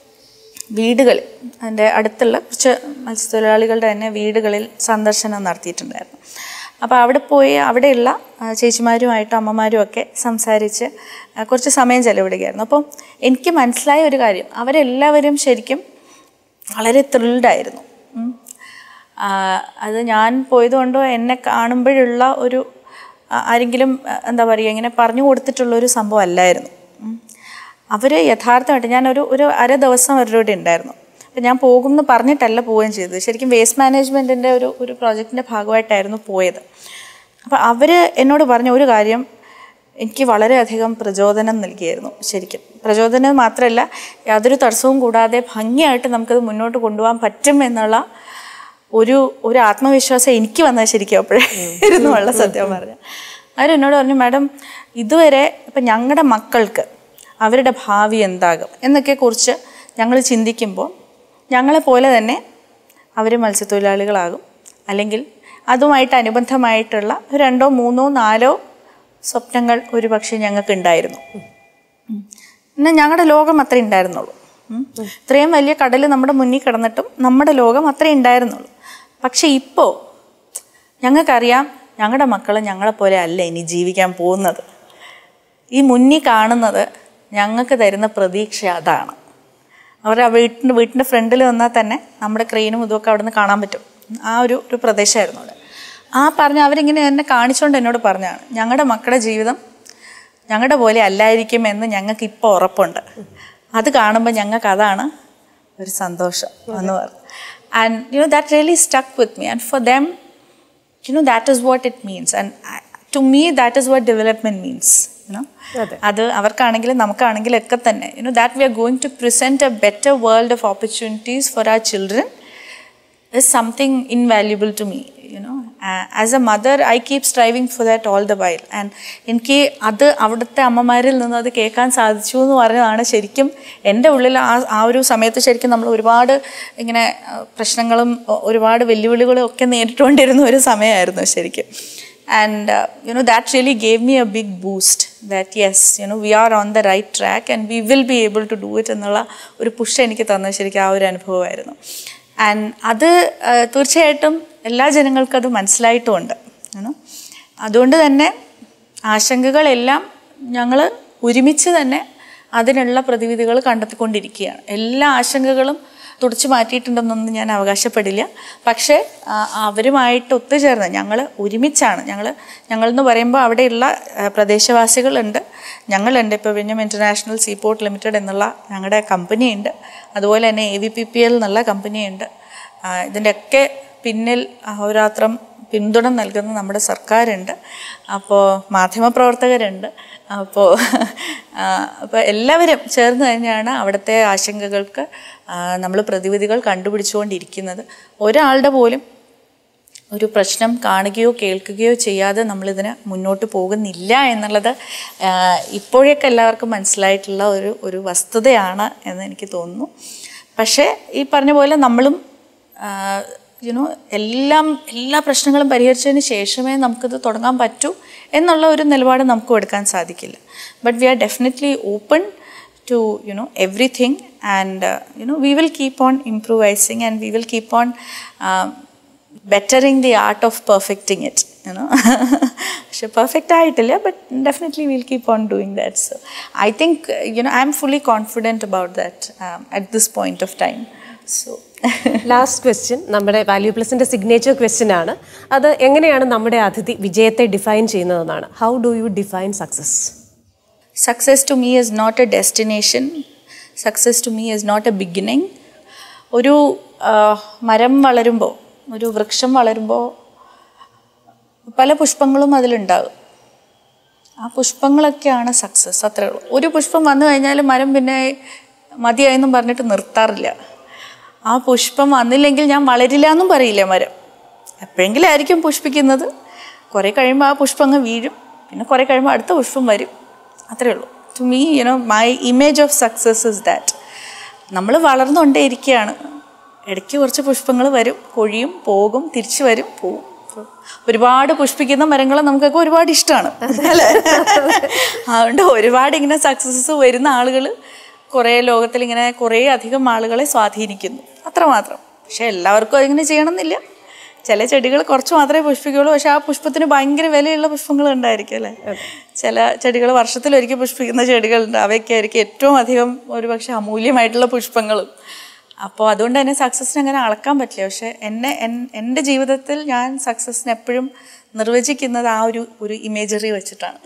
വീടുകൾ അതിൻ്റെ അടുത്തുള്ള കുറച്ച് മത്സ്യത്തൊഴിലാളികളുടെ തന്നെ വീടുകളിൽ സന്ദർശനം നടത്തിയിട്ടുണ്ടായിരുന്നു അപ്പോൾ അവിടെ പോയി അവിടെയുള്ള ആ, ചേച്ചിമാരുമായിട്ടും അമ്മമാരും ഒക്കെ സംസാരിച്ച് ആ, കുറച്ച് സമയം ചെലവിടുകയായിരുന്നു അപ്പം എനിക്ക് മനസ്സിലായ ഒരു കാര്യം അവരെല്ലാവരും ശരിക്കും വളരെ ത്രിൽഡായിരുന്നു ഉം. ആ, അത് ഞാൻ പോയതുകൊണ്ടോ എന്നെ കാണുമ്പോഴുള്ള ഒരു ആ, ആരെങ്കിലും ആ, എന്താ പറയുക ഇങ്ങനെ പറഞ്ഞു കൊടുത്തിട്ടുള്ള ഒരു സംഭവം അല്ലായിരുന്നു അവർ യഥാർത്ഥമായിട്ട് ഞാനൊരു ഒരു അര ദിവസം അവരുടെ കൂടെ ഉണ്ടായിരുന്നു അപ്പം ഞാൻ പോകുമെന്ന് പറഞ്ഞിട്ടല്ല പോവുകയും ചെയ്തത് ശരിക്കും വേസ്റ്റ് മാനേജ്മെൻറ്റിൻ്റെ ഒരു ഒരു പ്രോജക്റ്റിൻ്റെ ഭാഗമായിട്ടായിരുന്നു പോയത് അപ്പോൾ അവർ എന്നോട് പറഞ്ഞ ഒരു കാര്യം എനിക്ക് വളരെയധികം പ്രചോദനം നൽകിയായിരുന്നു ശരിക്കും പ്രചോദനം മാത്രമല്ല യാതൊരു തടസ്സവും കൂടാതെ ഭംഗിയായിട്ട് നമുക്കത് മുന്നോട്ട് കൊണ്ടുപോകാൻ പറ്റും എന്നുള്ള ഒരു ഒരു ആത്മവിശ്വാസം എനിക്ക് വന്നത് ശരിക്കും അപ്പോഴായിരുന്നു ഉള്ള സത്യം പറഞ്ഞ അവരെന്നോട് പറഞ്ഞു മാഡം ഇതുവരെ ഇപ്പം ഞങ്ങളുടെ മക്കൾക്ക് അവരുടെ ഭാവി എന്താകും എന്നൊക്കെ കുറിച്ച് ഞങ്ങൾ ചിന്തിക്കുമ്പോൾ ഞങ്ങളെ പോലെ തന്നെ അവർ മത്സ്യത്തൊഴിലാളികളാകും അല്ലെങ്കിൽ അതുമായിട്ട് അനുബന്ധമായിട്ടുള്ള ഒരു രണ്ടോ മൂന്നോ നാലോ സ്വപ്നങ്ങൾ ഒരു പക്ഷേ ഞങ്ങൾക്ക് ഉണ്ടായിരുന്നു എന്നാൽ ഞങ്ങളുടെ ലോകം അത്രേ ഉണ്ടായിരുന്നുള്ളൂ ഉം. ഇത്രയും വലിയ കടൽ നമ്മുടെ മുന്നിൽ കിടന്നിട്ടും നമ്മുടെ ലോകം അത്രേ ഉണ്ടായിരുന്നുള്ളൂ പക്ഷെ ഇപ്പോൾ ഞങ്ങൾക്കറിയാം ഞങ്ങളുടെ മക്കൾ ഞങ്ങളെപ്പോലെ അല്ല ഇനി ജീവിക്കാൻ പോകുന്നത് ഈ മുന്നിൽ കാണുന്നത് ഞങ്ങൾക്ക് തരുന്ന പ്രതീക്ഷ അതാണ് അവർ ആ വീട്ടിൻ്റെ വീട്ടിൻ്റെ ഫ്രണ്ടിൽ വന്നാൽ തന്നെ നമ്മുടെ ക്രെയിനും ഇതുമൊക്കെ അവിടെ നിന്ന് കാണാൻ പറ്റും ആ ഒരു ഒരു പ്രദേശമായിരുന്നു അവിടെ ആ പറഞ്ഞ അവരിങ്ങനെ എന്നെ കാണിച്ചുകൊണ്ട് എന്നോട് പറഞ്ഞാണ് ഞങ്ങളുടെ മക്കളുടെ ജീവിതം ഞങ്ങളുടെ പോലെ അല്ലായിരിക്കും എന്ന് ഞങ്ങൾക്ക് ഇപ്പോൾ ഉറപ്പുണ്ട് അത് കാണുമ്പോൾ ഞങ്ങൾക്ക് അതാണ് ഒരു സന്തോഷം എന്ന് പറഞ്ഞു and you know that really stuck with me and for them you know that is what it means and I, to me that is what development means you know അത് അവർക്കാണെങ്കിലും നമുക്കാണെങ്കിലും ഒക്കെ തന്നെ you know that we are going to present a better world of opportunities for our children is something invaluable to me you know uh, as a mother i keep striving for that all the while and എനിക്ക് അത് അവിടുത്തെ അമ്മമാരിൽ നിന്ന് അത് കേൾക്കാൻ സാധിച്ചു എന്ന് പറഞ്ഞതാണ് ശരിക്കും എൻ്റെ ഉള്ളിൽ ആ ആ ഒരു സമയത്ത് ശരിക്കും നമ്മൾ ഒരുപാട് ഇങ്ങനെ ആ, പ്രശ്നങ്ങളും ഒ- ഒരുപാട് വെല്ലുവിളികളും ഒക്കെ നേരിട്ടുകൊണ്ടിരുന്ന ഒരു സമയമായിരുന്നു ശരിക്കും and uh, you know that really gave me a big boost that yes you know we are on the right track and we will be able to do it എന്നുള്ള ഒരു പുഷ് എനിക്ക് തന്നത് ശരിക്കും ആ ഒരു അനുഭവമായിരുന്നു ആൻഡ് അത് uh, തീർച്ചയായിട്ടും എല്ലാ ജനങ്ങൾക്കും അത് മനസ്സിലായിട്ടുമുണ്ട് you know. അതുകൊണ്ട് തന്നെ ആശങ്കകളെല്ലാം ഞങ്ങൾ ഒരുമിച്ച് തന്നെ അതിനുള്ള പ്രതിവിധികൾ കണ്ടെത്തിക്കൊണ്ടിരിക്കുകയാണ് എല്ലാ ആശങ്കകളും തുടച്ചു മാറ്റിയിട്ടുണ്ടെന്നൊന്നും ഞാൻ അവകാശപ്പെടില്ല പക്ഷേ ആ, അവരുമായിട്ട് ഒത്തുചേർന്ന് ഞങ്ങൾ ഒരുമിച്ചാണ് ഞങ്ങൾ ഞങ്ങളെന്ന് പറയുമ്പോൾ അവിടെയുള്ള ആ, പ്രദേശവാസികളുണ്ട് ഞങ്ങളുണ്ട് ഇപ്പോൾ വിഞ്ഞം ഇൻ്റർനാഷണൽ സീപോർട്ട് ലിമിറ്റഡ് എന്നുള്ള ഞങ്ങളുടെ കമ്പനിയുണ്ട് അതുപോലെ തന്നെ A V P P L എന്നുള്ള കമ്പനിയുണ്ട് ആ, ഇതിൻ്റെയൊക്കെ പിന്നിൽ അഹോരാത്രം പിന്തുണ നൽകുന്ന നമ്മുടെ സർക്കാരുണ്ട് അപ്പോൾ മാധ്യമപ്രവർത്തകരുണ്ട് അപ്പോൾ അപ്പോൾ എല്ലാവരും ചേർന്ന് തന്നെയാണ് അവിടുത്തെ ആശങ്കകൾക്ക് നമ്മൾ പ്രതിവിധികൾ കണ്ടുപിടിച്ചുകൊണ്ടിരിക്കുന്നത് ഒരാളുടെ പോലും ഒരു പ്രശ്നം കാണുകയോ കേൾക്കുകയോ ചെയ്യാതെ നമ്മളിതിന് മുന്നോട്ട് പോകുന്നില്ല എന്നുള്ളത് ആ, ഇപ്പോഴൊക്കെ എല്ലാവർക്കും മനസ്സിലായിട്ടുള്ള ഒരു ഒരു വസ്തുതയാണ് എന്ന് എനിക്ക് തോന്നുന്നു പക്ഷേ ഈ പറഞ്ഞ പോലെ നമ്മളും യുനോ എല്ലാം എല്ലാ പ്രശ്നങ്ങളും പരിഹരിച്ചതിന് ശേഷമേ നമുക്കിത് തുടങ്ങാൻ പറ്റൂ എന്നുള്ള ഒരു നിലപാട് നമുക്കും എടുക്കാൻ സാധിക്കില്ല but we are definitely open to you know everything and uh, you know we will keep on improvising and we will keep on um, bettering the art of perfecting it you know പക്ഷെ perfect ആയിട്ടില്ല but definitely will keep on doing that so I think you know I'm fully confident about that at this point of time so last question നമ്മുടെ value പ്ലസിന്റെ signature question ആണ് അത് എങ്ങനെയാണ് നമ്മുടെ അതിഥി വിജയത്തെ ഡിഫൈൻ ചെയ്യുന്നതെന്നാണ് how do you define success Success to me is not a destination. Success to me is not a beginning. ഒരു ആ, മരം വളരുമ്പോൾ ഒരു വൃക്ഷം വളരുമ്പോൾ പല പുഷ്പങ്ങളും അതിലുണ്ടാകും ആ പുഷ്പങ്ങളൊക്കെയാണ് സക്സസ് അത്രേ ഉള്ളൂ ഒരു പുഷ്പം വന്നു കഴിഞ്ഞാൽ മരം പിന്നെ മതിയായെന്നും പറഞ്ഞിട്ട് നിർത്താറില്ല ആ പുഷ്പം വന്നില്ലെങ്കിൽ ഞാൻ വളരില്ല എന്നും പറയില്ല മരം എപ്പോഴെങ്കിലും ആയിരിക്കും പുഷ്പിക്കുന്നത് കുറേ കഴിയുമ്പോൾ ആ പുഷ്പം അങ്ങ് വീഴും പിന്നെ കുറേ കഴിയുമ്പോൾ അടുത്ത പുഷ്പം വരും അത്രേ ഉള്ളൂ to me you know my image of success is that നമ്മൾ വളർന്നുകൊണ്ടേയിരിക്കുകയാണ് ഇടയ്ക്ക് കുറച്ച് പുഷ്പങ്ങൾ വരും കൊഴിയും പോകും തിരിച്ചു വരും പോവും ഒരുപാട് പുഷ്പിക്കുന്ന മരങ്ങൾ നമുക്കൊക്കെ ഒരുപാട് ഇഷ്ടമാണ് അല്ലേ അതുകൊണ്ട് ഒരുപാട് ഇങ്ങനെ സക്സസ് വരുന്ന ആളുകൾ കുറേ ലോകത്തിൽ ഇങ്ങനെ കുറേ അധികം ആളുകളെ സ്വാധീനിക്കുന്നു അത്രമാത്രം പക്ഷെ എല്ലാവർക്കും അതിങ്ങനെ ചെയ്യണമെന്നില്ല ചില ചെടികൾ കുറച്ച് മാത്രമേ പുഷ്പിക്കുകയുള്ളൂ പക്ഷെ ആ പുഷ്പത്തിന് ഭയങ്കര വിലയുള്ള പുഷ്പങ്ങൾ ഉണ്ടായിരിക്കും അല്ലേ ചില ചെടികൾ വർഷത്തിലൊരിക്കൽ പുഷ്പിക്കുന്ന ചെടികളുണ്ട് അവയൊക്കെ ആയിരിക്കും ഏറ്റവും അധികം ഒരുപക്ഷെ അമൂല്യമായിട്ടുള്ള പുഷ്പങ്ങളും അപ്പോൾ അതുകൊണ്ട് തന്നെ സക്സസിന് അങ്ങനെ അളക്കാൻ പറ്റില്ല പക്ഷെ എന്നെ എൻ- എൻ്റെ ജീവിതത്തിൽ ഞാൻ സക്സസിന് എപ്പോഴും നിർവചിക്കുന്നത് ആ ഒരു ഒരു ഇമേജറി വെച്ചിട്ടാണ്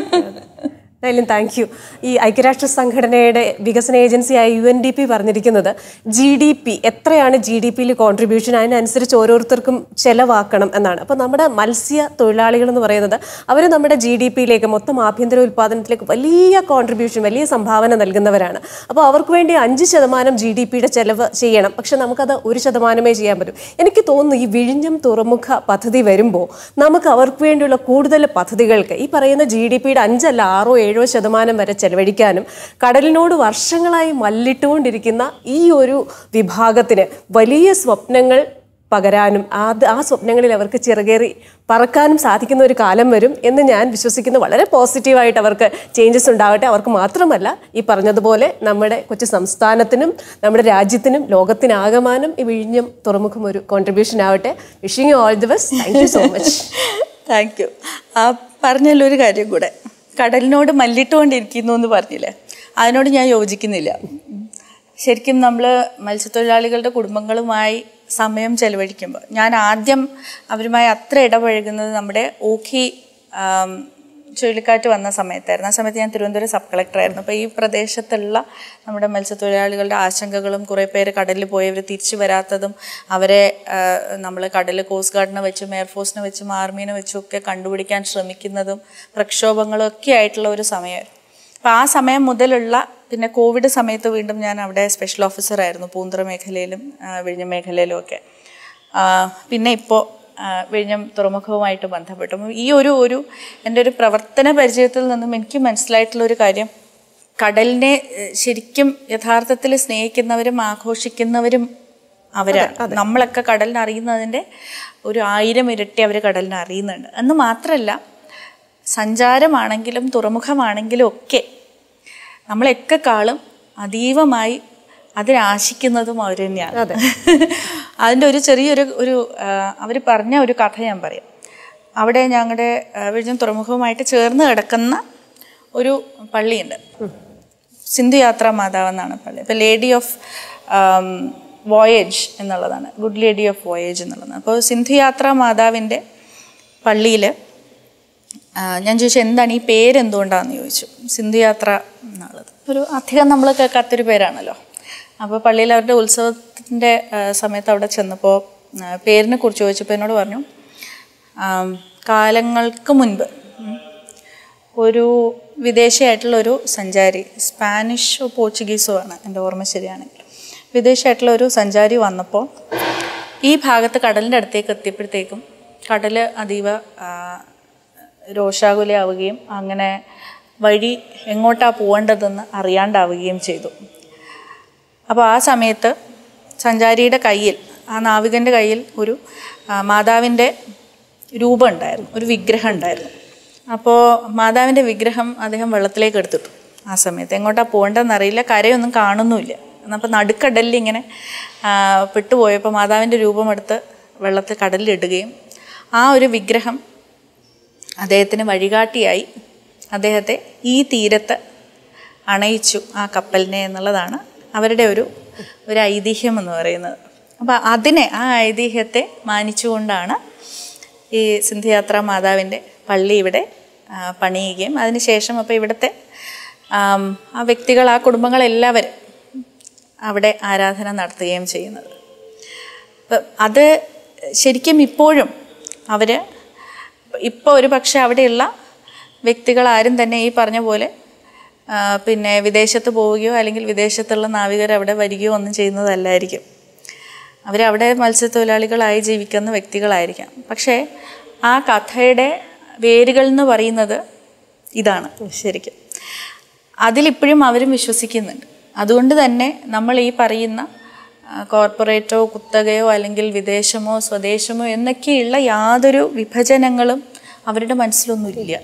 എന്തായാലും താങ്ക് യു ഈ ഐക്യരാഷ്ട്ര സംഘടനയുടെ വികസന ഏജൻസിയായ യു എൻ ഡി പി പറഞ്ഞിരിക്കുന്നത് ജി ഡി പി എത്രയാണ് ജി ഡി പിയിൽ കോൺട്രിബ്യൂഷൻ അതിനനുസരിച്ച് ഓരോരുത്തർക്കും ചെലവാക്കണം എന്നാണ് അപ്പോൾ നമ്മുടെ മത്സ്യ തൊഴിലാളികൾ എന്ന് പറയുന്നത് അവർ നമ്മുടെ ജി ഡി പിയിലേക്ക് മൊത്തം ആഭ്യന്തര ഉൽപ്പാദനത്തിലേക്ക് വലിയ കോൺട്രിബ്യൂഷൻ വലിയ സംഭാവന നൽകുന്നവരാണ് അപ്പോൾ അവർക്ക് വേണ്ടി അഞ്ച് ശതമാനം ജി ഡി പിയുടെ ചെലവ് ചെയ്യണം പക്ഷെ നമുക്കത് ഒരു ശതമാനമേ ചെയ്യാൻ പറ്റൂ എനിക്ക് തോന്നുന്നു ഈ വിഴിഞ്ഞം തുറമുഖ പദ്ധതി വരുമ്പോൾ നമുക്ക് അവർക്ക് വേണ്ടിയുള്ള കൂടുതൽ പദ്ധതികൾക്ക് ഈ പറയുന്ന ജി ഡി പിയുടെ അഞ്ചല്ല ആറോ ഏഴോ ശതമാനം വരെ ചെലവഴിക്കാനും കടലിനോട് വർഷങ്ങളായി മല്ലിട്ടുകൊണ്ടിരിക്കുന്ന ഈ ഒരു വിഭാഗത്തിന് വലിയ സ്വപ്നങ്ങൾ പകരാനും അത് ആ സ്വപ്നങ്ങളിൽ അവർക്ക് ചിറകേറി പറക്കാനും സാധിക്കുന്ന ഒരു കാലം വരും എന്ന് ഞാൻ വിശ്വസിക്കുന്നു വളരെ പോസിറ്റീവായിട്ട് അവർക്ക് ചേഞ്ചസ് ഉണ്ടാവട്ടെ അവർക്ക് മാത്രമല്ല ഈ പറഞ്ഞതുപോലെ നമ്മുടെ കൊച്ചു സംസ്ഥാനത്തിനും നമ്മുടെ രാജ്യത്തിനും ലോകത്തിനാകമാനം ഈ വിഴിഞ്ഞം തുറമുഖം ഒരു കോൺട്രിബ്യൂഷൻ ആവട്ടെ wishing you all the best thank you so much thank you ആ പറഞ്ഞതിലൊരു കാര്യം കൂടെ കടലിനോട് മല്ലിട്ടുകൊണ്ടിരിക്കുന്നു എന്ന് പറഞ്ഞില്ലേ അതിനോട് ഞാൻ യോജിക്കുന്നില്ല ശരിക്കും നമ്മൾ മത്സ്യത്തൊഴിലാളികളുടെ കുടുംബങ്ങളുമായി സമയം ചെലവഴിക്കുമ്പോൾ ഞാൻ ആദ്യം അവരുമായി അത്ര ഇടപഴകുന്നത് നമ്മുടെ ഓഖി ആം, ചുഴലിക്കാറ്റ് വന്ന സമയത്തായിരുന്നു ആ സമയത്ത് ഞാൻ തിരുവനന്തപുരം സബ് കളക്ടറായിരുന്നു അപ്പോൾ ഈ പ്രദേശത്തുള്ള നമ്മുടെ മത്സ്യത്തൊഴിലാളികളുടെ ആശങ്കകളും കുറേ പേര് കടലിൽ പോയവർ തിരിച്ചു വരാത്തതും അവരെ നമ്മൾ കടലിൽ കോസ്റ്റ് ഗാർഡിനെ വെച്ചും എയർഫോഴ്സിനെ വെച്ചും ആർമീനെ വെച്ചും ഒക്കെ കണ്ടുപിടിക്കാൻ ശ്രമിക്കുന്നതും പ്രക്ഷോഭങ്ങളും ഒക്കെ ആയിട്ടുള്ള ഒരു സമയമായിരുന്നു അപ്പോൾ ആ സമയം മുതലുള്ള പിന്നെ കോവിഡ് സമയത്ത് വീണ്ടും ഞാൻ അവിടെ സ്പെഷ്യൽ ഓഫീസറായിരുന്നു പൂന്തറ മേഖലയിലും ആ, വിഴിഞ്ഞം മേഖലയിലും ഒക്കെ ആ, പിന്നെ ഇപ്പോൾ വിഴിഞ്ഞം തുറമുഖവുമായിട്ട് ബന്ധപ്പെട്ടു അപ്പം ഈ ഒരു ഒരു എൻ്റെ ഒരു പ്രവർത്തന പരിചയത്തിൽ നിന്നും എനിക്ക് മനസ്സിലായിട്ടുള്ള ഒരു കാര്യം കടലിനെ ഏഹ്, ശരിക്കും യഥാർത്ഥത്തിൽ സ്നേഹിക്കുന്നവരും ആഘോഷിക്കുന്നവരും അവരാണ് നമ്മളൊക്കെ കടലിനെ അറിയുന്നതിൻ്റെ ഒരു ആയിരം ഇരട്ടി അവർ കടലിനെ അറിയുന്നുണ്ട് എന്ന് മാത്രമല്ല സഞ്ചാരമാണെങ്കിലും തുറമുഖമാണെങ്കിലും ഒക്കെ നമ്മളെയൊക്കെ കാളും അതീവമായി അതിനാശിക്കുന്നതും അവർ തന്നെയാണ് അതിൻ്റെ ഒരു ചെറിയൊരു ഒരു അവർ പറഞ്ഞ ഒരു കഥ ഞാൻ പറയാം അവിടെ ഞങ്ങളുടെ ആ, വിഴിഞ്ഞം തുറമുഖവുമായിട്ട് ചേർന്ന് കിടക്കുന്ന ഒരു പള്ളിയുണ്ട് സിന്ധു യാത്രാ മാതാവ് എന്നാണ് പള്ളി അപ്പോൾ ലേഡി ഓഫ് വോയേജ് എന്നുള്ളതാണ് ഗുഡ് ലേഡി ഓഫ് വോയേജ് എന്നുള്ളതാണ് അപ്പോൾ സിന്ധു യാത്രാ മാതാവിൻ്റെ പള്ളിയിൽ ഞാൻ ചോദിച്ചു എന്താണ് ഈ പേര് എന്തുകൊണ്ടാണെന്ന് ചോദിച്ചു സിന്ധു യാത്ര എന്നുള്ളത് ഒരു അധികം നമ്മൾ കേൾക്കാത്തൊരു പേരാണല്ലോ അപ്പോൾ പള്ളിയിൽ അവരുടെ ഉത്സവത്തിൻ്റെ സമയത്ത് അവിടെ ചെന്നപ്പോൾ ആ, പേരിനെ കുറിച്ച് ചോദിച്ചപ്പോൾ എന്നോട് പറഞ്ഞു ആം, കാലങ്ങൾക്ക് മുൻപ് ഉം, ഒരു വിദേശിയായിട്ടുള്ള ഒരു സഞ്ചാരി സ്പാനിഷോ പോർച്ചുഗീസോ ആണ് എൻ്റെ ഓർമ്മ ശരിയാണെങ്കിൽ വിദേശിയായിട്ടുള്ള ഒരു സഞ്ചാരി വന്നപ്പോൾ ഈ ഭാഗത്ത് കടലിൻ്റെ അടുത്തേക്ക് എത്തിയപ്പോഴത്തേക്കും കടൽ അതീവ ആ, രോഷാകുലയാവുകയും അങ്ങനെ വഴി എങ്ങോട്ടാണ് പോകേണ്ടതെന്ന് അറിയാണ്ടാവുകയും ചെയ്തു അപ്പോൾ ആ സമയത്ത് സഞ്ചാരിയുടെ കയ്യിൽ ആ നാവികൻ്റെ കയ്യിൽ ഒരു ആ, മാതാവിൻ്റെ രൂപം ഉണ്ടായിരുന്നു ഒരു വിഗ്രഹം ഉണ്ടായിരുന്നു അപ്പോൾ മാതാവിൻ്റെ വിഗ്രഹം അദ്ദേഹം വെള്ളത്തിലേക്ക് എടുത്തിട്ടു ആ സമയത്ത് എങ്ങോട്ടാണ് പോകേണ്ടതെന്ന് അറിയില്ല കരയൊന്നും കാണുന്നുമില്ല അപ്പോൾ നടുക്കടലിൽ ഇങ്ങനെ ആ, പെട്ടുപോയപ്പോൾ മാതാവിൻ്റെ രൂപമെടുത്ത് വെള്ളത്തിൽ കടലിലിടുകയും ആ ഒരു വിഗ്രഹം അദ്ദേഹത്തിന് വഴികാട്ടിയായി അദ്ദേഹത്തെ ഈ തീരത്ത് അണയിച്ചു ആ കപ്പലിനെ എന്നുള്ളതാണ് അവരുടെ ഒരു ഒരു ഐതിഹ്യം എന്ന് പറയുന്നത് അപ്പോൾ അതിനെ ആ ഐതിഹ്യത്തെ മാനിച്ചുകൊണ്ടാണ് ഈ സിന്ധിയാത്രാ മാതാവിൻ്റെ പള്ളി ഇവിടെ ആ, പണിയുകയും അതിനുശേഷം അപ്പോൾ ഇവിടുത്തെ ആം, ആ വ്യക്തികൾ ആ കുടുംബങ്ങളെല്ലാവരും അവിടെ ആരാധന നടത്തുകയും ചെയ്യുന്നത് അപ്പം അത് ശരിക്കും ഇപ്പോഴും അവർ ഇപ്പോൾ ഒരു പക്ഷേ അവിടെയുള്ള വ്യക്തികൾ ആരും തന്നെ ഈ പറഞ്ഞ പോലെ ആ, പിന്നെ വിദേശത്ത് പോവുകയോ അല്ലെങ്കിൽ വിദേശത്തുള്ള നാവികർ അവിടെ വരികയോ ഒന്നും ചെയ്യുന്നതല്ലായിരിക്കും അവരവിടെ മത്സ്യത്തൊഴിലാളികളായി ജീവിക്കുന്ന വ്യക്തികളായിരിക്കാം പക്ഷേ ആ കഥയുടെ വേരുകൾ എന്ന് പറയുന്നത് ഇതാണ് ശരിക്കും അതിലിപ്പോഴും അവരും വിശ്വസിക്കുന്നുണ്ട് അതുകൊണ്ട് തന്നെ നമ്മൾ ഈ പറയുന്ന ആ, കോർപ്പറേറ്റോ കുത്തകയോ അല്ലെങ്കിൽ വിദേശമോ സ്വദേശമോ എന്നൊക്കെയുള്ള യാതൊരു വിഭജനങ്ങളും അവരുടെ മനസ്സിലൊന്നുമില്ല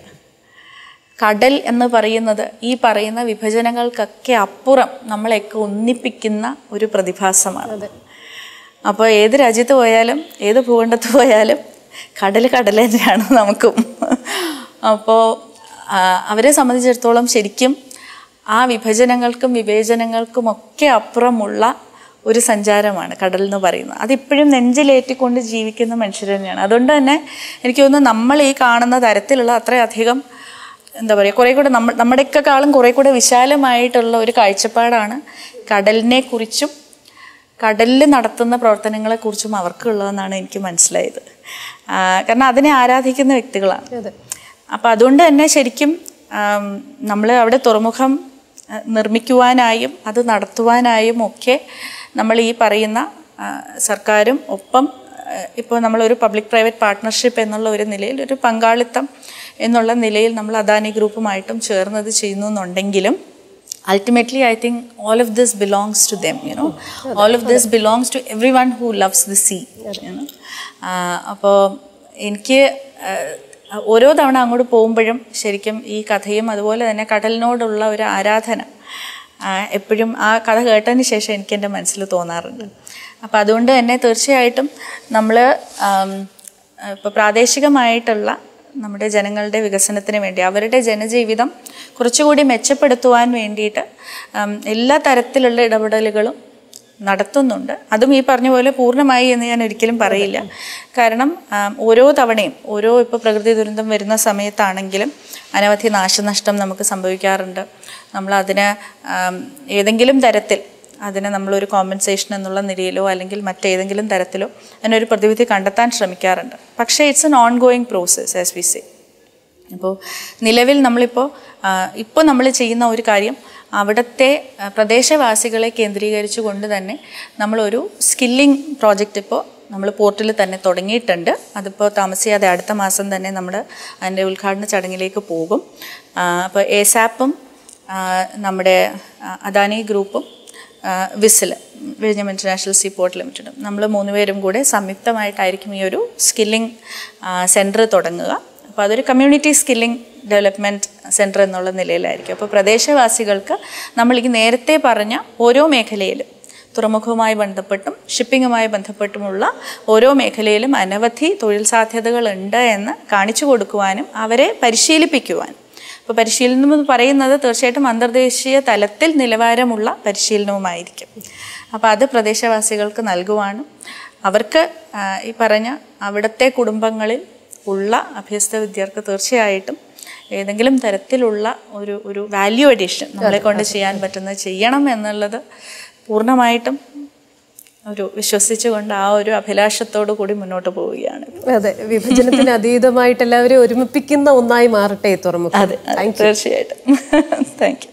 കടൽ എന്ന് പറയുന്നത് ഈ പറയുന്ന വിഭജനങ്ങൾക്കൊക്കെ അപ്പുറം നമ്മളെയൊക്കെ ഒന്നിപ്പിക്കുന്ന ഒരു പ്രതിഭാസമാണ് അപ്പോൾ ഏത് രാജ്യത്ത് പോയാലും ഏത് ഭൂഖണ്ഡത്ത് പോയാലും കടൽ കടൽ തന്നെയാണ് നമുക്കും അപ്പോൾ ആ, അവരെ സംബന്ധിച്ചിടത്തോളം ശരിക്കും ആ വിഭജനങ്ങൾക്കും വിവേചനങ്ങൾക്കും ഒക്കെ അപ്പുറമുള്ള ഒരു സഞ്ചാരമാണ് കടൽ എന്ന് പറയുന്നത് അതിപ്പോഴും നെഞ്ചിലേറ്റിക്കൊണ്ട് ജീവിക്കുന്ന മനുഷ്യർ തന്നെയാണ് അതുകൊണ്ട് തന്നെ എനിക്ക് തോന്നുന്നു നമ്മൾ ഈ കാണുന്ന തരത്തിലുള്ള അത്രയധികം എന്താ പറയുക കുറേ കൂടെ നമ്മൾ നമ്മുടെയൊക്കെ കാളും കുറേ കൂടെ വിശാലമായിട്ടുള്ള ഒരു കാഴ്ചപ്പാടാണ് കടലിനെ കുറിച്ചും കടലിൽ നടത്തുന്ന പ്രവർത്തനങ്ങളെക്കുറിച്ചും അവർക്കുള്ളതെന്നാണ് എനിക്ക് മനസ്സിലായത് ആ, കാരണം അതിനെ ആരാധിക്കുന്ന വ്യക്തികളാണ് അപ്പം അതുകൊണ്ട് തന്നെ ശരിക്കും നമ്മൾ അവിടെ തുറമുഖം ആ, നിർമ്മിക്കുവാനായും അത് നടത്തുവാനായും ഒക്കെ നമ്മൾ ഈ പറയുന്ന ആ, സർക്കാരും ഒപ്പം ഇപ്പോൾ നമ്മളൊരു പബ്ലിക് പ്രൈവറ്റ് പാർട്ട്ണർഷിപ്പ് എന്നുള്ള ഒരു നിലയിൽ ഒരു പങ്കാളിത്തം എന്നുള്ള നിലയിൽ നമ്മൾ അദാനി ഗ്രൂപ്പുമായിട്ടും ചേർന്നത് ചെയ്യുന്നു എന്നുണ്ടെങ്കിലും ultimately i think all of this belongs to them you know all of this belongs to everyone who loves the sea you know അപ്പോൾ എനിക്ക് ആ, ഓരോ തവണ അങ്ങോട്ട് പോകുമ്പോഴും ശരിക്കും ഈ കഥയും അതുപോലെ തന്നെ കടലിനോടുള്ള ഒരു ആരാധന ആ, എപ്പോഴും ആ കഥ കേട്ടതിന് ശേഷം എനിക്ക് എൻ്റെ മനസ്സിൽ തോന്നാറുണ്ട് അപ്പോൾ അതുകൊണ്ട് തന്നെ തീർച്ചയായിട്ടും നമ്മൾ ഇപ്പോൾ പ്രാദേശികമായിട്ടുള്ള നമ്മുടെ ജനങ്ങളുടെ വികസനത്തിന് വേണ്ടി അവരുടെ ജനജീവിതം കുറച്ചുകൂടി മെച്ചപ്പെടുത്തുവാൻ വേണ്ടിയിട്ട് ഉം, എല്ലാ തരത്തിലുള്ള ഇടപെടലുകളും നടത്തുന്നുണ്ട് അതും ഈ പറഞ്ഞ പോലെ പൂർണ്ണമായി എന്ന് ഞാൻ ഒരിക്കലും പറയില്ല കാരണം ആം, ഓരോ തവണയും ഓരോ ഇപ്പോൾ പ്രകൃതി ദുരന്തം വരുന്ന സമയത്താണെങ്കിലും അനവധി നാശനഷ്ടം നമുക്ക് സംഭവിക്കാറുണ്ട് നമ്മൾ അതിന് ആം, ഏതെങ്കിലും തരത്തിൽ അതിന് നമ്മളൊരു കോമ്പൻസേഷൻ എന്നുള്ള നിലയിലോ അല്ലെങ്കിൽ മറ്റേതെങ്കിലും തരത്തിലോ അതിനൊരു പ്രതിവിധി കണ്ടെത്താൻ ശ്രമിക്കാറുണ്ട് പക്ഷേ it's an ongoing process as we say അപ്പോൾ നിലവിൽ നമ്മളിപ്പോൾ ഇപ്പോൾ നമ്മൾ ചെയ്യുന്ന ഒരു കാര്യം അവിടുത്തെ ആ, പ്രദേശവാസികളെ കേന്ദ്രീകരിച്ചുകൊണ്ട് തന്നെ നമ്മളൊരു സ്കില്ലിംഗ് പ്രോജക്റ്റ് ഇപ്പോൾ നമ്മൾ പോർട്ടിൽ തന്നെ തുടങ്ങിയിട്ടുണ്ട് അതിപ്പോൾ താമസിയാതെ അടുത്ത മാസം തന്നെ നമ്മൾ അതിൻ്റെ ഉദ്ഘാടന ചടങ്ങിലേക്ക് പോകും അപ്പോൾ എസാപ്പും നമ്മുടെ ആ, അദാനി ഗ്രൂപ്പും വിസിൽ വിഴിഞ്ഞം ഇൻ്റർനാഷണൽ സീ പോർട്ട് ലിമിറ്റഡും നമ്മൾ മൂന്നുപേരും കൂടെ സംയുക്തമായിട്ടായിരിക്കും ഈ ഒരു സ്കില്ലിംഗ് സെൻറ്റർ തുടങ്ങുക അപ്പോൾ അതൊരു കമ്മ്യൂണിറ്റി സ്കില്ലിംഗ് ഡെവലപ്മെൻറ്റ് സെൻറ്റർ എന്നുള്ള നിലയിലായിരിക്കും അപ്പോൾ പ്രദേശവാസികൾക്ക് നമ്മൾ ഈ നേരത്തെ പറഞ്ഞ ഓരോ മേഖലയിലും തുറമുഖവുമായി ബന്ധപ്പെട്ടും ഷിപ്പിങ്ങുമായി ബന്ധപ്പെട്ടുമുള്ള ഓരോ മേഖലയിലും അനവധി തൊഴിൽ സാധ്യതകളുണ്ട് എന്ന് കാണിച്ചു കൊടുക്കുവാനും അവരെ പരിശീലിപ്പിക്കുവാനും അപ്പോൾ പരിശീലനം എന്ന് പറയുന്നത് തീർച്ചയായിട്ടും അന്തർദേശീയ തലത്തിൽ നിലവാരമുള്ള പരിശീലനവുമായിരിക്കും അപ്പോൾ അത് പ്രദേശവാസികൾക്ക് നൽകുവാനും അവർക്ക് ആ, ഈ പറഞ്ഞ അവിടുത്തെ കുടുംബങ്ങളിൽ ഉള്ള അഭ്യസ്ത വിദ്യർക്ക് തീർച്ചയായിട്ടും ഏതെങ്കിലും തരത്തിലുള്ള ഒരു ഒരു വാല്യൂ അഡീഷൻ നമ്മളെ കൊണ്ട് ചെയ്യാൻ പറ്റുന്നത് ചെയ്യണം എന്നുള്ളത് പൂർണ്ണമായിട്ടും ഒരു വിശ്വസിച്ചുകൊണ്ട് ആ ഒരു അഭിലാഷത്തോടു കൂടി മുന്നോട്ട് പോവുകയാണ് അതെ വിഭജനത്തിന് അതീതമായിട്ട് എല്ലാവരെയും ഒരുമിപ്പിക്കുന്ന ഒന്നായി മാറട്ടെ ഈ തുറമുഖം അതെ അതെ, തീർച്ചയായിട്ടും താങ്ക് യു